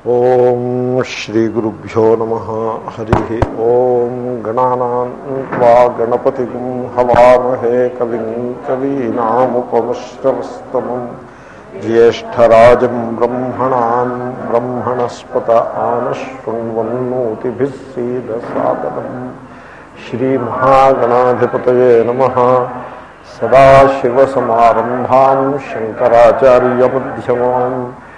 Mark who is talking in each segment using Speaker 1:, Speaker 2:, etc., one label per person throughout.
Speaker 1: ఓం శ్రీ గురుభ్యో నమ హరి ఓం గణానా గణపతి హవామహే కవిం కవీనాముపమశ్రవస్తమం జ్యేష్టరాజం బ్రహ్మణా బ్రహ్మణస్పత ఆనశృణ్వన్నోతిభిः సీదసాదనం శ్రీమహాగణాధిపతయే నమ సదాశివసమారంభాం శంకరాచార్యమ్యమాం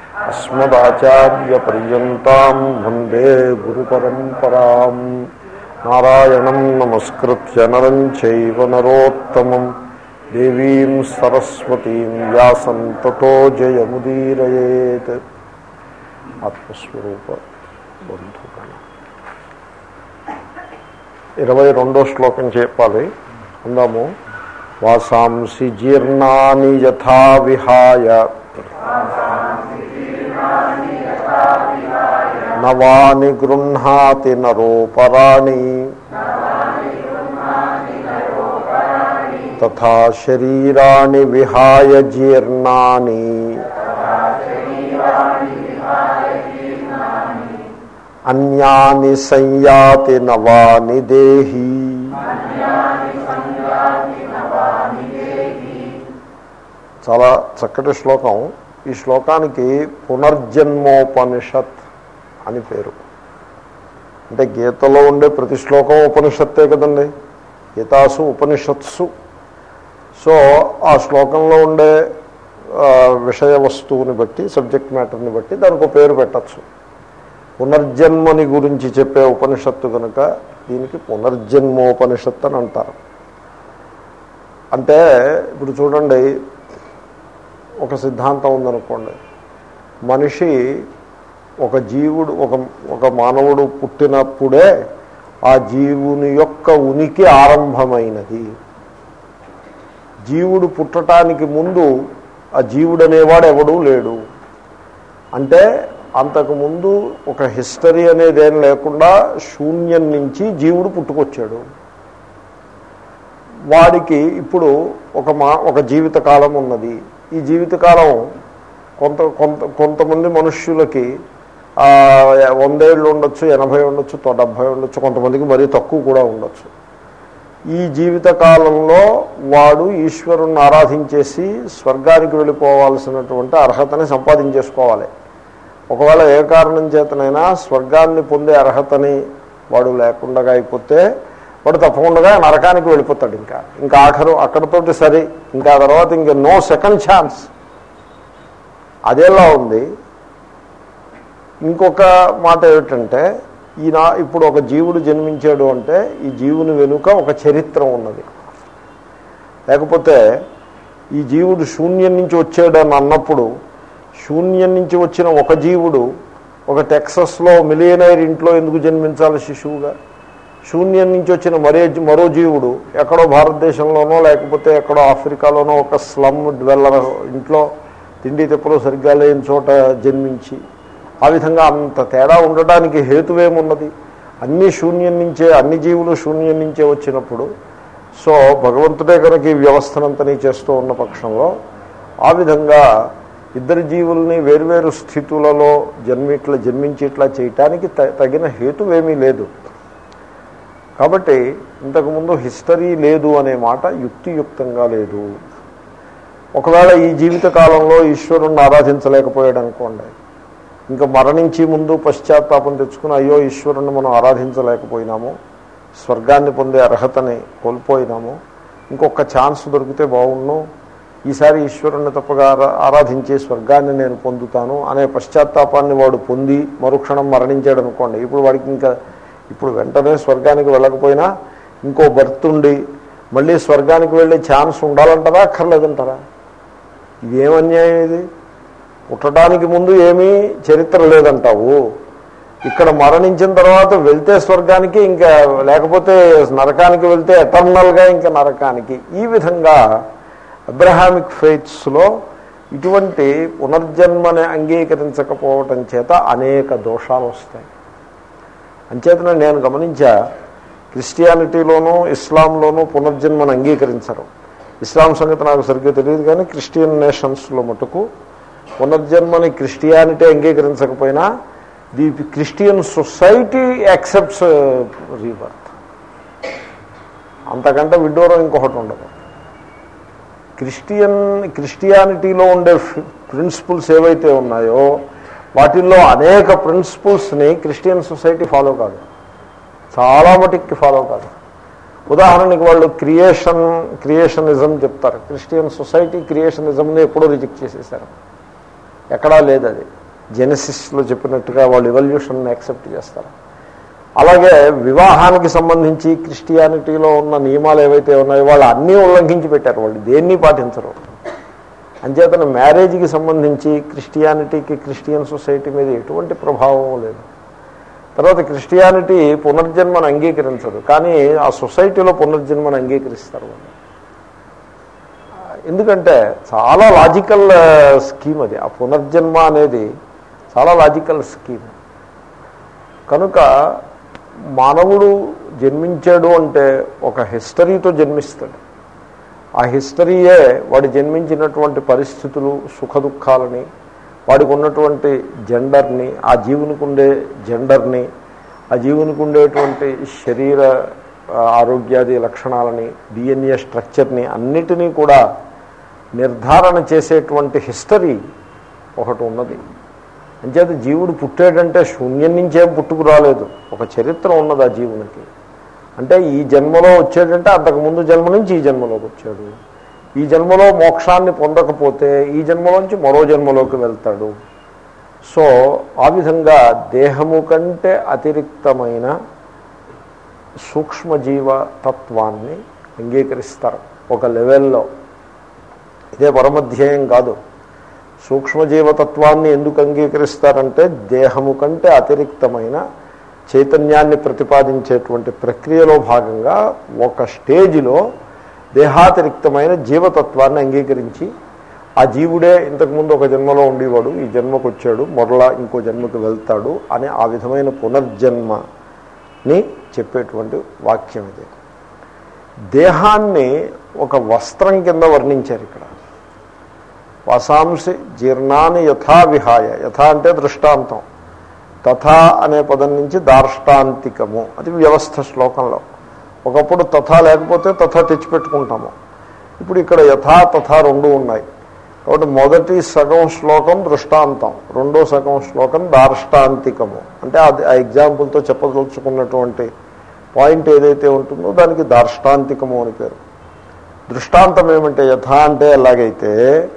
Speaker 1: అస్మదాచార్యపర్యంతం వందే గురుపరంపరాం నారాయణం నమస్కృత్య నరం చైవ నరోత్తమం దేవీం సరస్వతీం వ్యాసం తతో జయముదీరయేత్ ఆత్మస్వరూప బంధుగణ ఇరవై రెండో శ్లోకం చెప్పాలి అందాము వాసాంసి జీర్ణాని యథా విహాయ నవాని గృహ్ణాతి నరోపరాణి తథా శరీరాణి విహాయ జీర్ణాని అన్యాని సంయాతి నవాని దేహి చాలా చక్కటి శ్లోకం ఈ శ్లోకానికి పునర్జన్మోపనిషత్ అని పేరు అంటే గీతలో ఉండే ప్రతి శ్లోకం ఉపనిషత్తే కదండి గీతాసు ఉపనిషత్సు సో ఆ శ్లోకంలో ఉండే ఆ, విషయ వస్తువుని బట్టి సబ్జెక్ట్ మ్యాటర్ని బట్టి దానికి ఒక పేరు పెట్టచ్చు పునర్జన్మని గురించి చెప్పే ఉపనిషత్తు కనుక దీనికి పునర్జన్మోపనిషత్తు అని అంటారు అంటే ఇప్పుడు చూడండి ఒక సిద్ధాంతం ఉందనుకోండి మనిషి ఒక జీవుడు ఒక ఒక మానవుడు పుట్టినప్పుడే ఆ జీవుని యొక్క ఉనికి ఆరంభమైనది జీవుడు పుట్టడానికి ముందు ఆ జీవుడు అనేవాడు ఎవడూ లేడు అంటే అంతకుముందు ఒక హిస్టరీ అనేది ఏం లేకుండా శూన్యం నుంచి జీవుడు పుట్టుకొచ్చాడు వాడికి ఇప్పుడు ఒక మా ఒక జీవితకాలం ఉన్నది ఈ జీవితకాలం కొంత కొంత కొంతమంది మనుష్యులకి ఆ, వందేళ్ళు ఉండొచ్చు ఎనభై ఉండొచ్చు తొ- డెబ్భై ఉండొచ్చు కొంతమందికి మరీ తక్కువ కూడా ఉండొచ్చు ఈ జీవితకాలంలో వాడు ఈశ్వరుణ్ణి ఆరాధించేసి స్వర్గానికి వెళ్ళిపోవాల్సినటువంటి అర్హతని సంపాదించేసుకోవాలి ఒకవేళ ఏ కారణం చేతనైనా స్వర్గాన్ని పొందే అర్హతని వాడు లేకుండా అయిపోతే వాడు తప్పకుండా నరకానికి వెళ్ళిపోతాడు ఇంకా ఇంకా ఆఖరు అక్కడతోటి సరి ఇంకా ఆ తర్వాత ఇంకా నో సెకండ్ ఛాన్స్ అదేలా ఉంది ఇంకొక మాట ఏమిటంటే ఈయన ఇప్పుడు ఒక జీవుడు జన్మించాడు అంటే ఈ జీవుని వెనుక ఒక చరిత్ర ఉన్నది లేకపోతే ఈ జీవుడు శూన్యం నుంచి వచ్చాడు అని అన్నప్పుడు శూన్యం నుంచి వచ్చిన ఒక జీవుడు ఒక టెక్సస్లో మిలియనైర్ ఇంట్లో ఎందుకు జన్మించాలి శిశువుగా శూన్యం నుంచి వచ్చిన మరే మరో జీవుడు ఎక్కడో భారతదేశంలోనో లేకపోతే ఎక్కడో ఆఫ్రికాలోనో ఒక స్లమ్ డ్వెల్లర్ ఇంట్లో తిండి తిప్పలు సరిగ్గా లేని చోట జన్మించి ఆ విధంగా అంత తేడా ఉండడానికి హేతువేమున్నది అన్ని శూన్యం నుంచే అన్ని జీవులు శూన్యం నుంచే వచ్చినప్పుడు సో భగవంతుడే కనుక ఈ వ్యవస్థనంతని చేస్తూ ఉన్న పక్షంలో ఆ విధంగా ఇద్దరు జీవుల్ని వేర్వేరు స్థితులలో జన్మిట్లా జన్మించి ఇట్లా చేయటానికి త- తగిన హేతువేమీ లేదు కాబట్టి ఇంతకుముందు హిస్టరీ లేదు అనే మాట యుక్తియుక్తంగా లేదు ఒకవేళ ఈ జీవిత కాలంలో ఈశ్వరుణ్ణి ఆరాధించలేకపోయాడు అనుకోండి ఇంకా మరణించి ముందు పశ్చాత్తాపం తెచ్చుకుని అయ్యో ఈశ్వరుణ్ణి మనం ఆరాధించలేకపోయినాము స్వర్గాన్ని పొందే అర్హతని కోల్పోయినాము ఇంకొక ఛాన్స్ దొరికితే బాగుండు ఈసారి ఈశ్వరుణ్ణి తప్పగా ఆరా- ఆరాధించే స్వర్గాన్ని నేను పొందుతాను అనే పశ్చాత్తాపాన్ని వాడు పొంది మరుక్షణం మరణించాడు అనుకోండి ఇప్పుడు వాడికి ఇంకా ఇప్పుడు వెంటనే స్వర్గానికి వెళ్ళకపోయినా ఇంకో బర్త్ ఉండి మళ్ళీ స్వర్గానికి వెళ్ళే ఛాన్స్ ఉండాలంటారా అక్కర్లేదంటారా ఇదేం అన్యాయం ఇది పుట్టడానికి ముందు ఏమీ చరిత్ర లేదంటావు ఇక్కడ మరణించిన తర్వాత వెళ్తే స్వర్గానికి ఇంకా లేకపోతే నరకానికి వెళ్తే ఎటర్నల్గా ఇంకా నరకానికి ఈ విధంగా అబ్రహామిక్ ఫెయిత్స్లో ఇటువంటి పునర్జన్మని అంగీకరించకపోవటం చేత అనేక దోషాలు వస్తాయి అంచేతనే నేను గమనించా క్రిస్టియానిటీలోనూ ఇస్లాంలోనూ పునర్జన్మను అంగీకరించరు ఇస్లాం సంగతి నాకు సరిగ్గా తెలియదు కానీ క్రిస్టియన్ నేషన్స్లో మటుకు పునర్జన్మని క్రిస్టియానిటీ అంగీకరించకపోయినా the Christian society accepts rebirth అంతకంటే విడ్డూరం ఇంకొకటి ఉండదు క్రిస్టియన్ క్రిస్టియానిటీలో ఉండే ప్రిన్సిపుల్స్ ఏవైతే ఉన్నాయో వాటిల్లో అనేక ప్రిన్సిపుల్స్ని క్రిస్టియన్ సొసైటీ ఫాలో కాదు చాలా మటుక్కి ఫాలో కాదు ఉదాహరణకి వాళ్ళు క్రియేషన్ క్రియేషనిజం చెప్తారు క్రిస్టియన్ సొసైటీ క్రియేషనిజంని ఎప్పుడో రిజెక్ట్ చేసేసారు ఎక్కడా లేదు అది జెనసిస్లో చెప్పినట్టుగా వాళ్ళు ఎవల్యూషన్ని యాక్సెప్ట్ చేస్తారు అలాగే వివాహానికి సంబంధించి క్రిస్టియానిటీలో ఉన్న నియమాలు ఏవైతే ఉన్నాయో వాళ్ళు అన్నీ ఉల్లంఘించి పెట్టారు వాళ్ళు దేన్ని పాటించరు అంచేతన మ్యారేజ్కి సంబంధించి క్రిస్టియానిటీకి క్రిస్టియన్ సొసైటీ మీద ఎటువంటి ప్రభావం లేదు తర్వాత క్రిస్టియానిటీ పునర్జన్మను అంగీకరించదు కానీ ఆ సొసైటీలో పునర్జన్మను అంగీకరిస్తారు వాళ్ళు ఎందుకంటే చాలా లాజికల్ స్కీమ్ అది ఆ పునర్జన్మ అనేది చాలా లాజికల్ స్కీమ్ కనుక మానవుడు జన్మించాడు అంటే ఒక హిస్టరీతో జన్మిస్తాడు ఆ హిస్టరీయే వాడు జన్మించినటువంటి పరిస్థితులు సుఖ దుఃఖాలని వాడికి ఉన్నటువంటి జెండర్ని ఆ జీవునికి ఉండే జెండర్ని ఆ జీవునికి ఉండేటువంటి శరీర ఆరోగ్యాది లక్షణాలని డిఎన్ఏ స్ట్రక్చర్ని అన్నిటినీ కూడా నిర్ధారణ చేసేటువంటి హిస్టరీ ఒకటి ఉన్నది అంచేత జీవుడు పుట్టాడంటే శూన్యం నుంచేం పుట్టుకు రాలేదు ఒక చరిత్ర ఉన్నది ఆ జీవునికి అంటే ఈ జన్మలో వచ్చాడంటే అంతకుముందు జన్మ నుంచి ఈ జన్మలోకి వచ్చాడు ఈ జన్మలో మోక్షాన్ని పొందకపోతే ఈ జన్మలోంచి మరో జన్మలోకి వెళ్తాడు సో ఆ విధంగా దేహము కంటే అతిరిక్తమైన సూక్ష్మజీవ తత్వాన్ని అంగీకరిస్తారు ఒక లెవెల్లో ఇదే పరమధ్యేయం కాదు సూక్ష్మజీవతత్వాన్ని ఎందుకు అంగీకరిస్తారంటే దేహము కంటే అతిరిక్తమైన చైతన్యాన్ని ప్రతిపాదించేటువంటి ప్రక్రియలో భాగంగా ఒక స్టేజిలో దేహాతిరిక్తమైన జీవతత్వాన్ని అంగీకరించి ఆ జీవుడే ఇంతకుముందు ఒక జన్మలో ఉండేవాడు ఈ జన్మకు వచ్చాడు మరలా ఇంకో జన్మకు వెళ్తాడు అనే ఆ విధమైన పునర్జన్మని చెప్పేటువంటి వాక్యం ఇది దేహాన్ని ఒక వస్త్రం కింద వర్ణించారు ఇక్కడ వసాంసి జీర్ణాన్ని యథా విహాయ యథా అంటే దృష్టాంతం తథా అనే పదం నుంచి దార్ష్టాంతికము అది వ్యవస్థ శ్లోకంలో ఒకప్పుడు తథా లేకపోతే తథా తెచ్చిపెట్టుకుంటాము ఇప్పుడు ఇక్కడ యథా తథా రెండు ఉన్నాయి కాబట్టి మొదటి సగం శ్లోకం దృష్టాంతం రెండో సగం శ్లోకం దార్ష్టాంతికము అంటే అది ఆ ఎగ్జాంపుల్తో చెప్పదలుచుకున్నటువంటి పాయింట్ ఏదైతే ఉంటుందో దానికి దార్ష్టాంతికము అని పేరు దృష్టాంతం ఏమంటే యథా అంటే ఎలాగైతే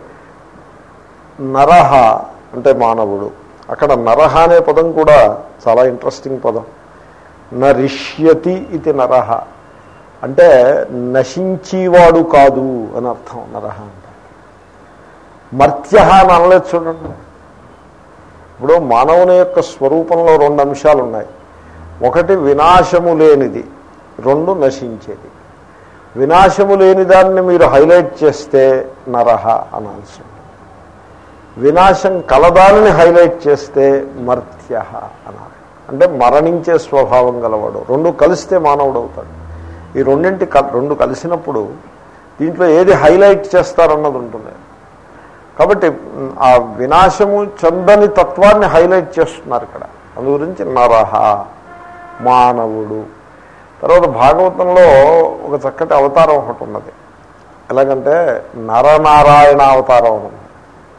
Speaker 1: నరహ అంటే మానవుడు అక్కడ నరహ అనే పదం కూడా చాలా ఇంట్రెస్టింగ్ పదం నరిష్యతి ఇది నరహ అంటే నశించేవాడు కాదు అని అర్థం నరహ అంటే మర్త్య అని అనలేదు చూడండి ఇప్పుడు మానవుని యొక్క స్వరూపంలో రెండు అంశాలు ఉన్నాయి ఒకటి వినాశము లేనిది రెండు నశించేది వినాశము లేని దాన్ని మీరు హైలైట్ చేస్తే నరహ అనాల్సి ఉంటుంది వినాశం కలదానిని హైలైట్ చేస్తే మర్త్య అనాలి అంటే మరణించే స్వభావం గలవాడు రెండు కలిస్తే మానవుడు అవుతాడు ఈ రెండింటి క- రెండు కలిసినప్పుడు దీంట్లో ఏది హైలైట్ చేస్తారన్నది ఉంటుంది కాబట్టి మ్, ఆ వినాశము చందని తత్వాన్ని హైలైట్ చేస్తున్నారు ఇక్కడ అందు గురించి నరహ మానవుడు తర్వాత భాగవతంలో ఒక చక్కటి అవతారం ఒకటి ఉన్నది ఎలాగంటే నరనారాయణ అవతారం అని ఉంది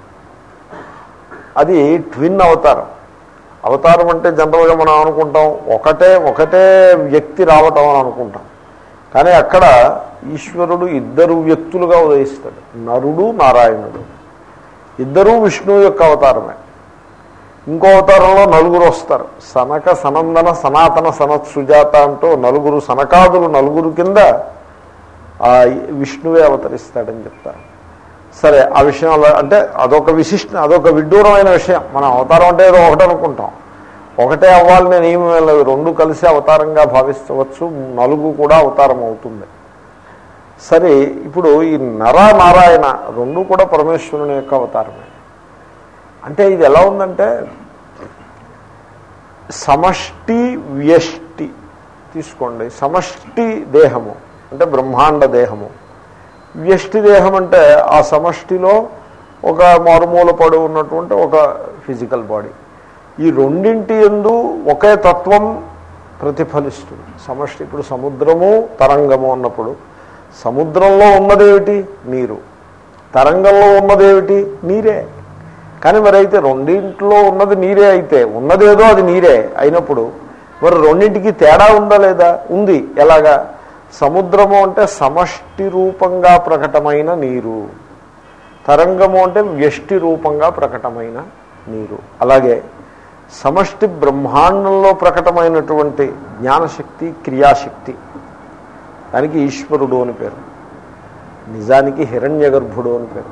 Speaker 1: అది ట్విన్ అవతారం అవతారం అంటే జనరల్గా మనం అనుకుంటాం ఒకటే ఒకటే వ్యక్తి రావటం అని అనుకుంటాం కానీ అక్కడ ఈశ్వరుడు ఇద్దరు వ్యక్తులుగా ఉదయిస్తాడు నరుడు నారాయణుడు ఇద్దరూ విష్ణువు యొక్క అవతారమే ఇంకో అవతారంలో నలుగురు వస్తారు సనక సనందన సనాతన సనత్ సుజాత అంటూ నలుగురు సనకాదులు నలుగురు కింద ఆ విష్ణువే అవతరిస్తాడని చెప్తారు సరే ఆ విషయంలో అంటే అదొక విశిష్ట అదొక విడ్డూరమైన విషయం మనం అవతారం అంటే ఏదో ఒకటి అనుకుంటాం ఒకటే అవ్వాలని నియమం ఏం లేదు రెండు కలిసి అవతారంగా భావించవచ్చు నలుగు కూడా అవతారం అవుతుంది సరే ఇప్పుడు ఈ నర నారాయణ రెండు కూడా పరమేశ్వరుని యొక్క అవతారమే అంటే ఇది ఎలా ఉందంటే సమష్టి వ్యష్టి తీసుకోండి సమష్టి దేహము అంటే బ్రహ్మాండ దేహము వ్యష్టి దేహం అంటే ఆ సమష్టిలో ఒక మారుమూల పడి ఉన్నటువంటి ఒక ఫిజికల్ బాడీ ఈ రెండింటి ఎందు ఒకే తత్వం ప్రతిఫలిస్తుంది సమష్టి ఇప్పుడు సముద్రము తరంగము అన్నప్పుడు సముద్రంలో ఉన్నదేమిటి నీరు తరంగంలో ఉన్నదేమిటి నీరే కానీ మరి అయితే రెండింటిలో ఉన్నది నీరే అయితే ఉన్నదేదో అది నీరే అయినప్పుడు మరి రెండింటికి తేడా ఉందా లేదా ఉంది ఎలాగా సముద్రము అంటే సమష్టి రూపంగా ప్రకటమైన నీరు తరంగము అంటే వ్యష్టి రూపంగా ప్రకటమైన నీరు అలాగే సమష్టి బ్రహ్మాండంలో ప్రకటమైనటువంటి జ్ఞానశక్తి క్రియాశక్తి దానికి ఈశ్వరుడు అని పేరు నిజానికి హిరణ్య గర్భుడు అని పేరు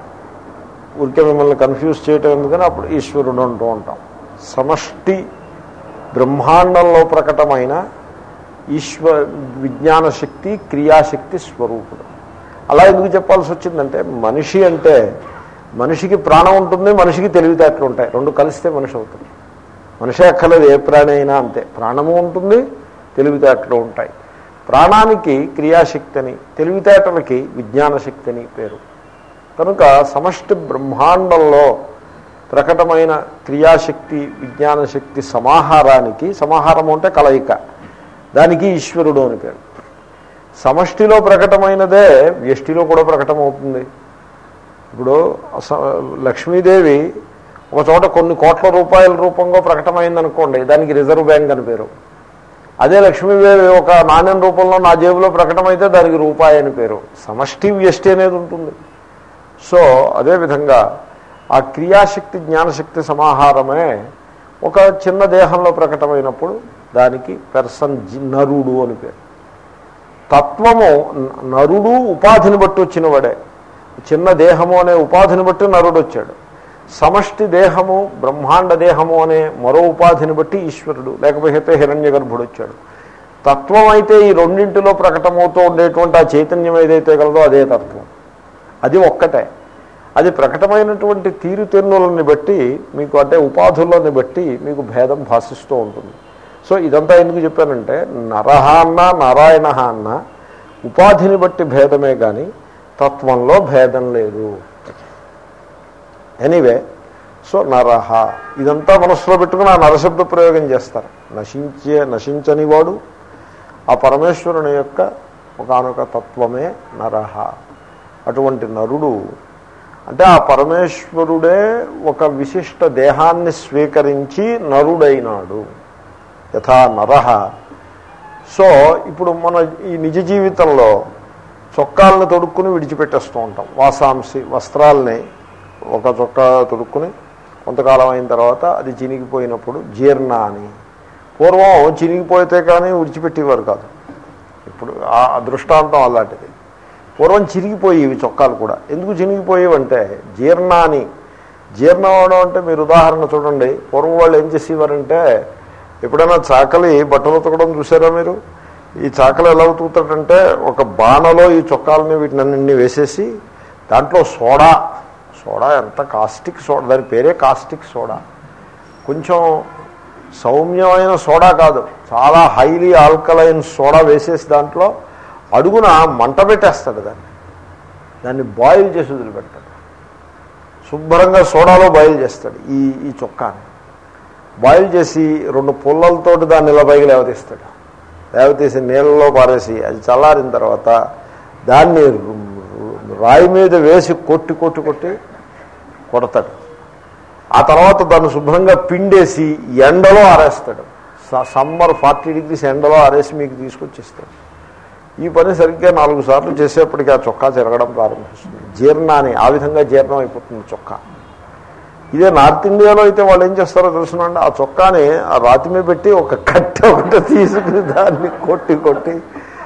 Speaker 1: ఊరికే మిమ్మల్ని కన్ఫ్యూజ్ చేయటం ఎందుకని అప్పుడు ఈశ్వరుడు అంటూ ఉంటాం సమష్టి బ్రహ్మాండంలో ప్రకటమైన ఈశ్వ విజ్ఞాన శక్తి క్రియాశక్తి స్వరూపుడు అలా ఎందుకు చెప్పాల్సి వచ్చిందంటే మనిషి అంటే మనిషికి ప్రాణం ఉంటుంది మనిషికి తెలివితేటలు ఉంటాయి రెండు కలిస్తే మనిషి అవుతుంది మనిషి అక్కర్లేదు ఏ ప్రాణి అయినా అంతే ప్రాణము ఉంటుంది తెలివితేటలు ఉంటాయి ప్రాణానికి క్రియాశక్తి అని తెలివితేటలకి విజ్ఞాన శక్తి అని పేరు కనుక సమష్టి బ్రహ్మాండంలో ప్రకటమైన క్రియాశక్తి విజ్ఞాన శక్తి సమాహారానికి సమాహారం అంటే కలయిక దానికి ఈశ్వరుడు అని పేరు సమష్టిలో ప్రకటమైనదే వ్యష్టిలో కూడా ప్రకటమవుతుంది ఇప్పుడు స- లక్ష్మీదేవి ఒక చోట కొన్ని కోట్ల రూపాయల రూపంలో ప్రకటమైందనుకోండి దానికి రిజర్వ్ బ్యాంక్ అని పేరు అదే లక్ష్మీదేవి ఒక నాణ్యం రూపంలో నా జేబులో ప్రకటమైతే దానికి రూపాయి అని పేరు సమష్టి వ్యష్టి అనేది ఉంటుంది సో అదేవిధంగా ఆ క్రియాశక్తి జ్ఞానశక్తి సమాహారమే ఒక చిన్న దేహంలో ప్రకటమైనప్పుడు దానికి పెర్సన్ జి- నరుడు అని పేరు తత్వము న- నరుడు ఉపాధిని బట్టి వచ్చిన వాడే చిన్న దేహము అనే ఉపాధిని బట్టి నరుడు వచ్చాడు సమష్టి దేహము బ్రహ్మాండ దేహము అనే మరో ఉపాధిని బట్టి ఈశ్వరుడు లేకపోతే హిరణ్య గర్భుడు వచ్చాడు తత్వం అయితే ఈ రెండింటిలో ప్రకటమవుతూ ఉండేటువంటి ఆ చైతన్యం ఏదైతే కలదో అదే తత్వం అది ఒక్కటే అది ప్రకటమైనటువంటి తీరుతెన్నులని బట్టి మీకు అంటే ఉపాధులని బట్టి మీకు భేదం భాషిస్తూ ఉంటుంది సో ఇదంతా ఎందుకు చెప్పానంటే నరహ అన్న నారాయణ అన్న ఉపాధిని బట్టి భేదమే కానీ తత్వంలో భేదం లేదు ఎనీవే సో నరహ ఇదంతా మనసులో పెట్టుకుని ఆ నరశబ్ద ప్రయోగం చేస్తారు నశించే నశించని వాడు ఆ పరమేశ్వరుని యొక్క ఒకనొక తత్వమే నరహ అటువంటి నరుడు అంటే ఆ పరమేశ్వరుడే ఒక విశిష్ట దేహాన్ని స్వీకరించి నరుడైనాడు యథా నరహ సో ఇప్పుడు మన ఈ నిజ జీవితంలో చొక్కాలను తొడుక్కుని విడిచిపెట్టేస్తూ ఉంటాం వాసాంసి వస్త్రాలని ఒక చొక్కా తొడుక్కుని కొంతకాలం అయిన తర్వాత అది చినిగిపోయినప్పుడు జీర్ణ అని పూర్వం చినిగిపోతే కానీ విడిచిపెట్టేవారు కాదు ఇప్పుడు ఆ దృష్టాంతం అలాంటిది పూర్వం చిరిగిపోయేవి చొక్కాలు కూడా ఎందుకు చినిగిపోయేవంటే జీర్ణాని జీర్ణం అవడం అంటే మీరు ఉదాహరణ చూడండి పూర్వం వాళ్ళు ఏం చేసేవారంటే ఎప్పుడైనా చాకలి బట్టలు ఉతకడం చూసారా మీరు ఈ చాకలి ఎలా ఉతుకుతాడంటే ఒక బాణలో ఈ చొక్కాలని వీటినన్నింటినీ వేసేసి దాంట్లో సోడా సోడా ఎంత కాస్టిక్ సోడా దాని పేరే కాస్టిక్ సోడా కొంచెం సౌమ్యమైన సోడా కాదు చాలా హైలీ ఆల్కలైన్ సోడా వేసేసి దాంట్లో అడుగున మంట పెట్టేస్తాడు దాన్ని దాన్ని బాయిల్ చేసి వదిలిపెడతాడు శుభ్రంగా సోడాలో బాయిల్ చేస్తాడు ఈ ఈ చొక్కాని బాయిల్ చేసి రెండు పుల్లలతోటి దాన్ని ఇలా పైకి లేవతీస్తాడు లేవతీసి నీళ్ళలో పారేసి అది చల్లారిన తర్వాత దాన్ని రాయి మీద వేసి కొట్టి కొట్టి కొట్టి కొడతాడు ఆ తర్వాత దాన్ని శుభ్రంగా పిండేసి ఎండలో ఆరేస్తాడు స- సమ్మర్ ఫార్టీ డిగ్రీస్ ఎండలో ఆరేసి మీకు తీసుకొచ్చిస్తాడు ఈ పని సరిగ్గా నాలుగు సార్లు చేసేప్పటికీ ఆ చొక్కా తిరగడం ప్రారంభిస్తుంది జీర్ణాన్ని ఆ విధంగా జీర్ణం అయిపోతుంది చొక్కా ఇదే నార్త్ ఇండియాలో అయితే వాళ్ళు ఏం చేస్తారో తెలుసునండి ఆ చొక్కాని ఆ రాతి మీద పెట్టి ఒక కట్టె ఒకటి తీసుకుని దాన్ని కొట్టి కొట్టి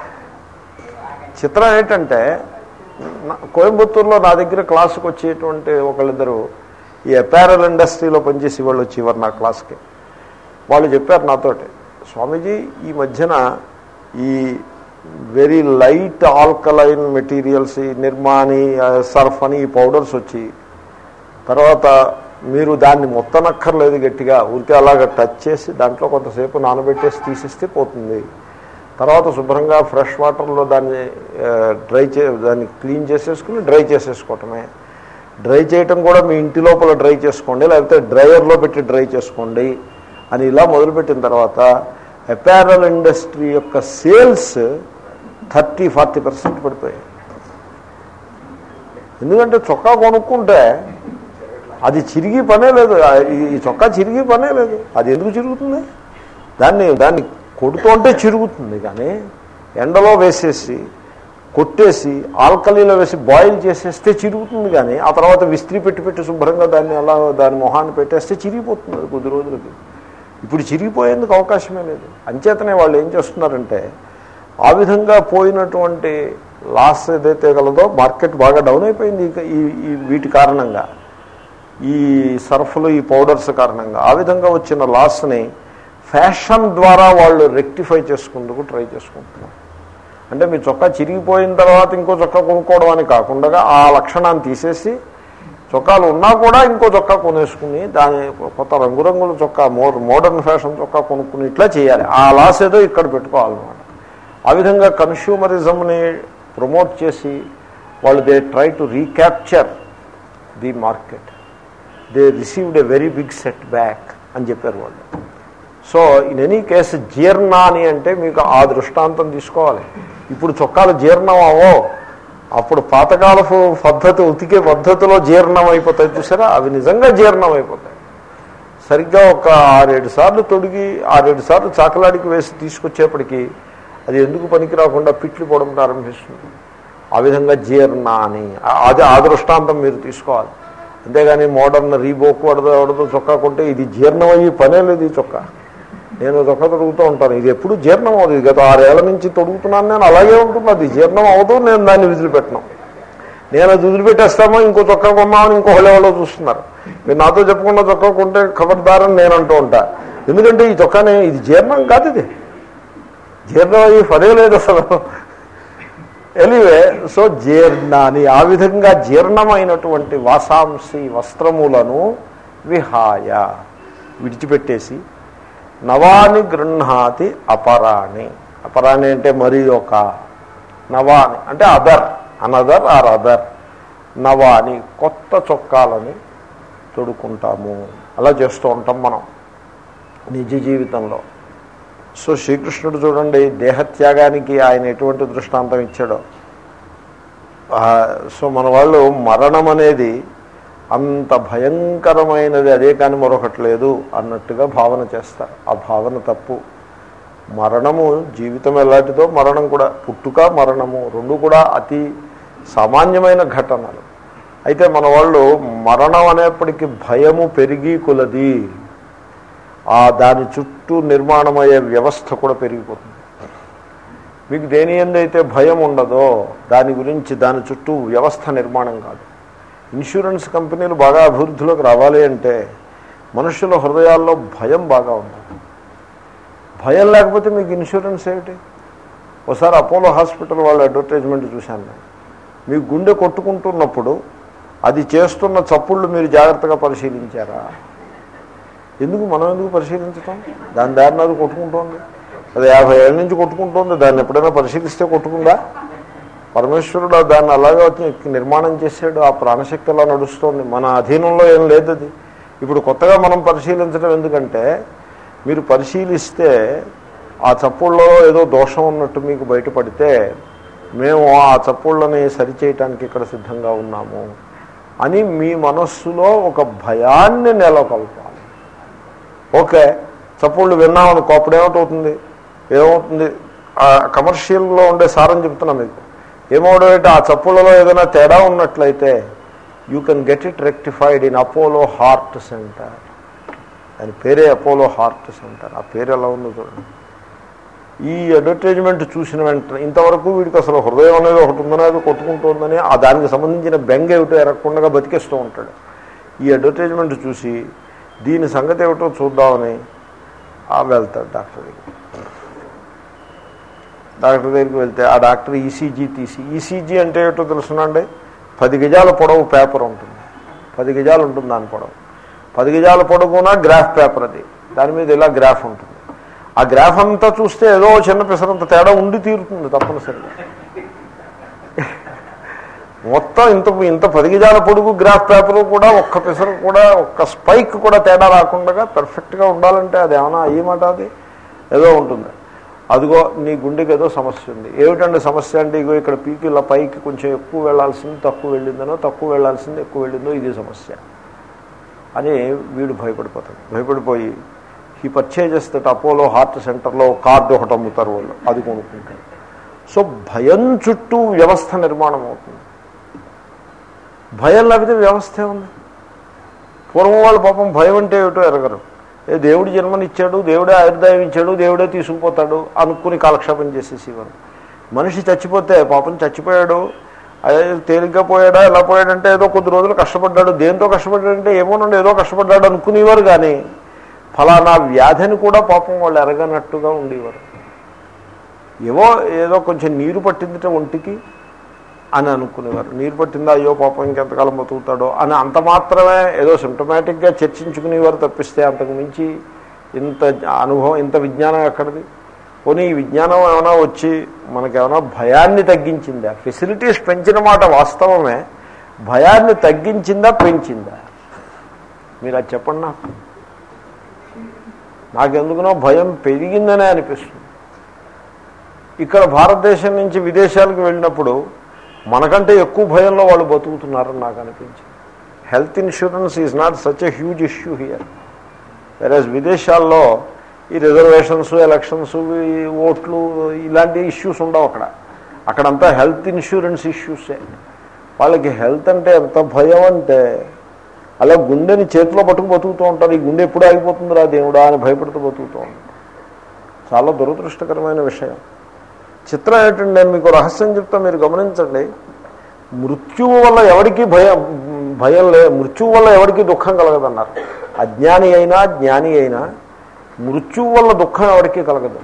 Speaker 1: చిత్రం ఏంటంటే నా- కోయంబత్తూరులో నా దగ్గర క్లాసుకు వచ్చేటువంటి ఒకళ్ళిద్దరు ఈ అపారల్ ఇండస్ట్రీలో పనిచేసి వాళ్ళు వచ్చేవారు నా క్లాస్కి వాళ్ళు చెప్పారు నాతోటి స్వామీజీ ఈ మధ్యన ఈ వెరీ లైట్ ఆల్కలైన్ మెటీరియల్స్ ఈ నిర్మాని ఆ, సర్ఫ్ అని ఈ పౌడర్స్ వచ్చి తర్వాత మీరు దాన్ని మొత్తనక్కర్లేదు గట్టిగా ఊరికే అలాగ టచ్ చేసి దాంట్లో కొంతసేపు నానబెట్టేసి తీసేస్తే పోతుంది తర్వాత శుభ్రంగా ఫ్రెష్ వాటర్లో దాన్ని డ్రై చే దాన్ని క్లీన్ చేసేసుకుని డ్రై చేసేసుకోవటమే డ్రై చేయటం కూడా మీ ఇంటి లోపల డ్రై చేసుకోండి లేకపోతే డ్రైయర్లో పెట్టి డ్రై చేసుకోండి అని ఇలా మొదలుపెట్టిన తర్వాత అపారల్ ఇండస్ట్రీ యొక్క సేల్స్ థర్టీ ఫార్టీ పర్సెంట్ పడిపోయాయి ఎందుకంటే చొక్కా కొనుక్కుంటే అది చిరిగి పనే లేదు ఆ, ఈ- ఈ చొక్కా చిరిగి పనే లేదు అది ఎందుకు చిరుగుతుంది దాన్ని దాన్ని కొడుతుంటే చిరుగుతుంది కానీ ఎండలో వేసేసి కొట్టేసి ఆల్కలీలో వేసి బాయిల్ చేసేస్తే చిరుగుతుంది కానీ ఆ తర్వాత విస్త్రీ పెట్టి పెట్టి శుభ్రంగా దాన్ని అలా దాని మొహాన్ని పెట్టేస్తే చిరిగిపోతుంది అది కొద్ది రోజులకి ఇప్పుడు చిరిగిపోయేందుకు అవకాశమే లేదు అంచేతనే వాళ్ళు ఏం చేస్తున్నారంటే ఆ విధంగా పోయినటువంటి లాస్ ఏదైతే గలదో మార్కెట్ బాగా డౌన్ అయిపోయింది ఇక ఈ ఈ వీటి కారణంగా ఈ సర్ఫ్లు ఈ పౌడర్స్ కారణంగా ఆ విధంగా వచ్చిన లాస్ని ఫ్యాషన్ ద్వారా వాళ్ళు రెక్టిఫై చేసుకుందుకు ట్రై చేసుకుంటున్నారు అంటే మీ చొక్కా చిరిగిపోయిన తర్వాత ఇంకో చొక్కా కొనుక్కోవడం అని కాకుండా ఆ లక్షణాన్ని తీసేసి చొక్కాలు ఉన్నా కూడా ఇంకో చొక్కా కొనేసుకుని దాని కొత్త రంగురంగుల చొక్కా మోర్ మోడర్న్ ఫ్యాషన్ చొక్కా కొనుక్కుని ఇట్లా చేయాలి ఆ లాస్ ఏదో ఇక్కడ పెట్టుకోవాలన్నమాట ఆ విధంగా కన్స్యూమరిజంని ప్రమోట్ చేసి వాళ్ళు they try to recapture the market they received a very big setback అని చెప్పారు వాళ్ళు సో ఇన్ ఎనీ కేసు జీర్ణాని అంటే మీకు ఆ దృష్టాంతం తీసుకోవాలి ఇప్పుడు చొక్కాలు జీర్ణం అవో అప్పుడు పాతకాలపు పద్ధతి ఉతికే పద్ధతిలో జీర్ణం అయిపోతాయి చూసారా అవి నిజంగా జీర్ణం అయిపోతాయి సరిగ్గా ఒక ఆరేడు సార్లు తొడిగి ఆరేడు సార్లు చాకలాడికి వేసి తీసుకొచ్చేప్పటికి అది ఎందుకు పనికి రాకుండా పిట్లు పోవడం ప్రారంభిస్తుంది ఆ విధంగా జీర్ణ అని ఆ- అది ఆ దృష్టాంతం మీరు తీసుకోవాలి అంతేగాని మోడర్న్ రీబోక్ వడదో వడదో చొక్కా కొంటే ఇది జీర్ణం అయ్యి పనే లేదు ఈ చొక్కా నేను చొక్కా తొడుగుతూ ఉంటాను ఇది ఎప్పుడు జీర్ణం అవుతుంది గత ఆరేళ్ల నుంచి తొడుగుతున్నాను నేను అలాగే ఉంటుంది అది జీర్ణం అవదు నేను దాన్ని విదిలిపెట్టను నేను అది వదిలిపెట్టేస్తామో ఇంకో చొక్కా కొన్నామని ఇంకో ఎవరో చూస్తున్నారు మీరు నాతో చెప్పకుండా చొక్కా కొంటే ఖబర్దారని నేను అంటూ ఉంటా ఎందుకంటే ఈ చొక్కానే ఇది జీర్ణం కాదు ఇది జీర్ణం అయ్యి పదే లేదు అసలు ఎనివే సో జీర్ణాని ఆ విధంగా జీర్ణమైనటువంటి వాసాంసి వస్త్రములను విహాయ విడిచిపెట్టేసి నవాని గృహాతి అపరాణి అపరాణి అంటే మరి ఒక నవాని అంటే అదర్ అనదర్ ఆర్ అదర్ నవాని కొత్త చొక్కాలని తొడుక్కుంటాము అలా చేస్తూ ఉంటాం మనం నిజ జీవితంలో సో శ్రీకృష్ణుడు చూడండి దేహత్యాగానికి ఆయన ఎటువంటి దృష్టాంతం ఇచ్చాడో ఆ, సో మన వాళ్ళు మరణం అనేది అంత భయంకరమైనది అదే కానీ మరొకటి లేదు అన్నట్టుగా భావన చేస్తారు ఆ భావన తప్పు మరణము జీవితం ఎలాంటిదో మరణం కూడా పుట్టుక మరణము రెండు కూడా అతి సామాన్యమైన ఘటనలు అయితే మన వాళ్ళు మరణం అనేప్పటికీ భయము పెరిగి కొలది ఆ దాని చుట్టూ నిర్మాణమయ్యే వ్యవస్థ కూడా పెరిగిపోతుంది మీకు దేని ఎందైతే భయం ఉండదో దాని గురించి దాని చుట్టూ వ్యవస్థ నిర్మాణం కాదు ఇన్సూరెన్స్ కంపెనీలు బాగా అభివృద్ధిలోకి రావాలి అంటే మనుషుల హృదయాల్లో భయం బాగా ఉండాలి భయం లేకపోతే మీకు ఇన్సూరెన్స్ ఏమిటి ఒకసారి అపోలో హాస్పిటల్ వాళ్ళ అడ్వర్టైజ్మెంట్ చూశాను నేను మీ గుండె కొట్టుకుంటున్నప్పుడు అది చేస్తున్న చప్పుళ్ళు మీరు జాగ్రత్తగా పరిశీలించారా ఎందుకు మనం ఎందుకు పరిశీలించటం దాని దారిని అది కొట్టుకుంటోంది అది యాభై ఏళ్ళ నుంచి కొట్టుకుంటోంది దాన్ని ఎప్పుడైనా పరిశీలిస్తే కొట్టుకుందా పరమేశ్వరుడు దాన్ని అలాగే వచ్చి నిర్మాణం చేశాడు ఆ ప్రాణశక్తి అలా నడుస్తోంది మన అధీనంలో ఏం లేదు అది ఇప్పుడు కొత్తగా మనం పరిశీలించడం ఎందుకంటే మీరు పరిశీలిస్తే ఆ చప్పుళ్ళలో ఏదో దోషం ఉన్నట్టు మీకు బయటపడితే మేము ఆ చప్పుళ్ళని సరిచేయటానికి ఇక్కడ సిద్ధంగా ఉన్నాము అని మీ మనస్సులో ఒక భయాన్ని నెలకొల్పాలి ఓకే చప్పుళ్ళు విన్నామనుకో అప్పుడు ఏమిటవుతుంది ఏమవుతుంది ఆ కమర్షియల్లో ఉండే సారం చెప్తున్నా మీకు ఏమవుతుందంటే ఆ చప్పుళ్ళలో ఏదైనా తేడా ఉన్నట్లయితే you can get it rectified in Apollo heart centre దాని పేరే అపోలో హార్ట్ సెంటర్ ఆ పేరు ఎలా ఉందో చూడండి ఈ అడ్వర్టైజ్మెంట్ చూసిన వెంటనే ఇంతవరకు వీడికి అసలు హృదయం అనేది ఒకటి ఉందనేది కొట్టుకుంటుందని ఆ దానికి సంబంధించిన బెంగ ఏమిటో ఎరగకుండా బతికేస్తూ ఉంటాడు ఈ అడ్వర్టైజ్మెంట్ చూసి దీని సంగతి ఏమిటో చూద్దామని ఆ వెళ్తాడు డాక్టర్ దగ్గరికి డాక్టర్ దగ్గరికి వెళ్తే ఆ డాక్టర్ ఈసీజీ తీసి ఈసీజీ అంటే ఏమిటో తెలుసునండి పది గజాల పొడవు పేపర్ ఉంటుంది పది గజాలు ఉంటుంది దాని పొడవు పది గజాల పొడవున గ్రాఫ్ పేపర్ అది దాని మీద ఇలా గ్రాఫ్ ఉంటుంది ఆ గ్రాఫ్ అంతా చూస్తే ఏదో చిన్న పిసరంత తేడా ఉండి తీరుతుంది తప్పనిసరిగా మొత్తం ఇంత ఇంత పదిగిజాల పొడుగు గ్రాఫ్ పేపర్ కూడా ఒక్క పిసరు కూడా ఒక్క స్పైక్ కూడా తేడా రాకుండా పెర్ఫెక్ట్గా ఉండాలంటే అది ఏమైనా అయ్యమాట అది ఏదో ఉంటుంది అదిగో నీ గుండెకి ఏదో సమస్య ఉంది ఏమిటండి సమస్య అంటే ఇగో ఇక్కడ పీకి ఇలా పైకి కొంచెం ఎక్కువ వెళ్లాల్సింది తక్కువ వెళ్ళిందనో తక్కువ వెళ్లాల్సింది ఎక్కువ వెళ్ళిందో ఇది సమస్య అని వీడు భయపడిపోతాడు భయపడిపోయి ఈ పర్చేజెస్ దట్ అపోలో హార్ట్ సెంటర్లో కార్డు ఒకటి అమ్ముతారు వాళ్ళు అది కొనుక్కుంటారు సో భయం చుట్టూ వ్యవస్థ నిర్మాణం అవుతుంది భయం లేకపోతే వ్యవస్థ ఉంది పూర్వం వాళ్ళు పాపం భయం అంటే ఏమిటో ఎరగరు ఏ దేవుడు జన్మనిచ్చాడు దేవుడే ఆయుర్దాయం ఇచ్చాడు దేవుడే తీసుకుపోతాడు అనుకుని కాలక్షేపం చేసేసేవారు మనిషి చచ్చిపోతే పాపం చచ్చిపోయాడు అదే తేలిగ్గా పోయాడా ఎలా పోయాడంటే ఏదో కొద్ది రోజులు కష్టపడ్డాడు దేంతో కష్టపడ్డాడంటే ఏమోనండి ఏదో కష్టపడ్డాడు అనుకునేవారు కానీ ఫలానా వ్యాధిని కూడా పాపం వాళ్ళు ఎరగనట్టుగా ఉండేవారు ఏవో ఏదో కొంచెం నీరు పట్టిందిట ఒంటికి అని అనుకునేవారు నీరు పట్టిందా అయ్యో పాపం ఇంకెంతకాలం బతుకుతాడో అని అంత మాత్రమే ఏదో సిమ్టమేటిక్గా చర్చించుకునేవారు తప్పిస్తే అంతకు మించి ఇంత అనుభవం ఇంత విజ్ఞానం ఎక్కడిది పోనీ ఈ విజ్ఞానం ఏమైనా వచ్చి మనకేమైనా భయాన్ని తగ్గించిందా ఫెసిలిటీస్ పెంచిన మాట వాస్తవమే భయాన్ని తగ్గించిందా పెంచిందా మీరు అది చెప్పండి నాకు నాకెందుకునో భయం పెరిగిందనే అనిపిస్తుంది ఇక్కడ భారతదేశం నుంచి విదేశాలకు వెళ్ళినప్పుడు మనకంటే ఎక్కువ భయంలో వాళ్ళు బతుకుతున్నారని నాకు అనిపించింది health insurance is not such a huge issue here whereas విదేశాల్లో ఈ రిజర్వేషన్స్ ఎలక్షన్స్ ఈ ఓట్లు ఇలాంటి ఇష్యూస్ ఉండవు అక్కడ అక్కడంతా హెల్త్ ఇన్సూరెన్స్ ఇష్యూసే వాళ్ళకి హెల్త్ అంటే ఎంత భయం అంటే అలా గుండెని చేతిలో పట్టుకు బతుకుతూ ఉంటారు ఈ గుండె ఎప్పుడు ఆగిపోతుందిరా దేవుడా అని భయపడుతూ బతుకుతూ ఉంటారు చాలా దురదృష్టకరమైన విషయం చిత్రం ఏంటంటే నేను మీకు రహస్యం చెప్తా మీరు గమనించండి మృత్యువు వల్ల ఎవరికి భయం భయం లే మృత్యువు వల్ల ఎవరికి దుఃఖం కలగదన్నారు అజ్ఞాని అయినా జ్ఞాని అయినా మృత్యువు వల్ల దుఃఖం ఎవరికి కలగదు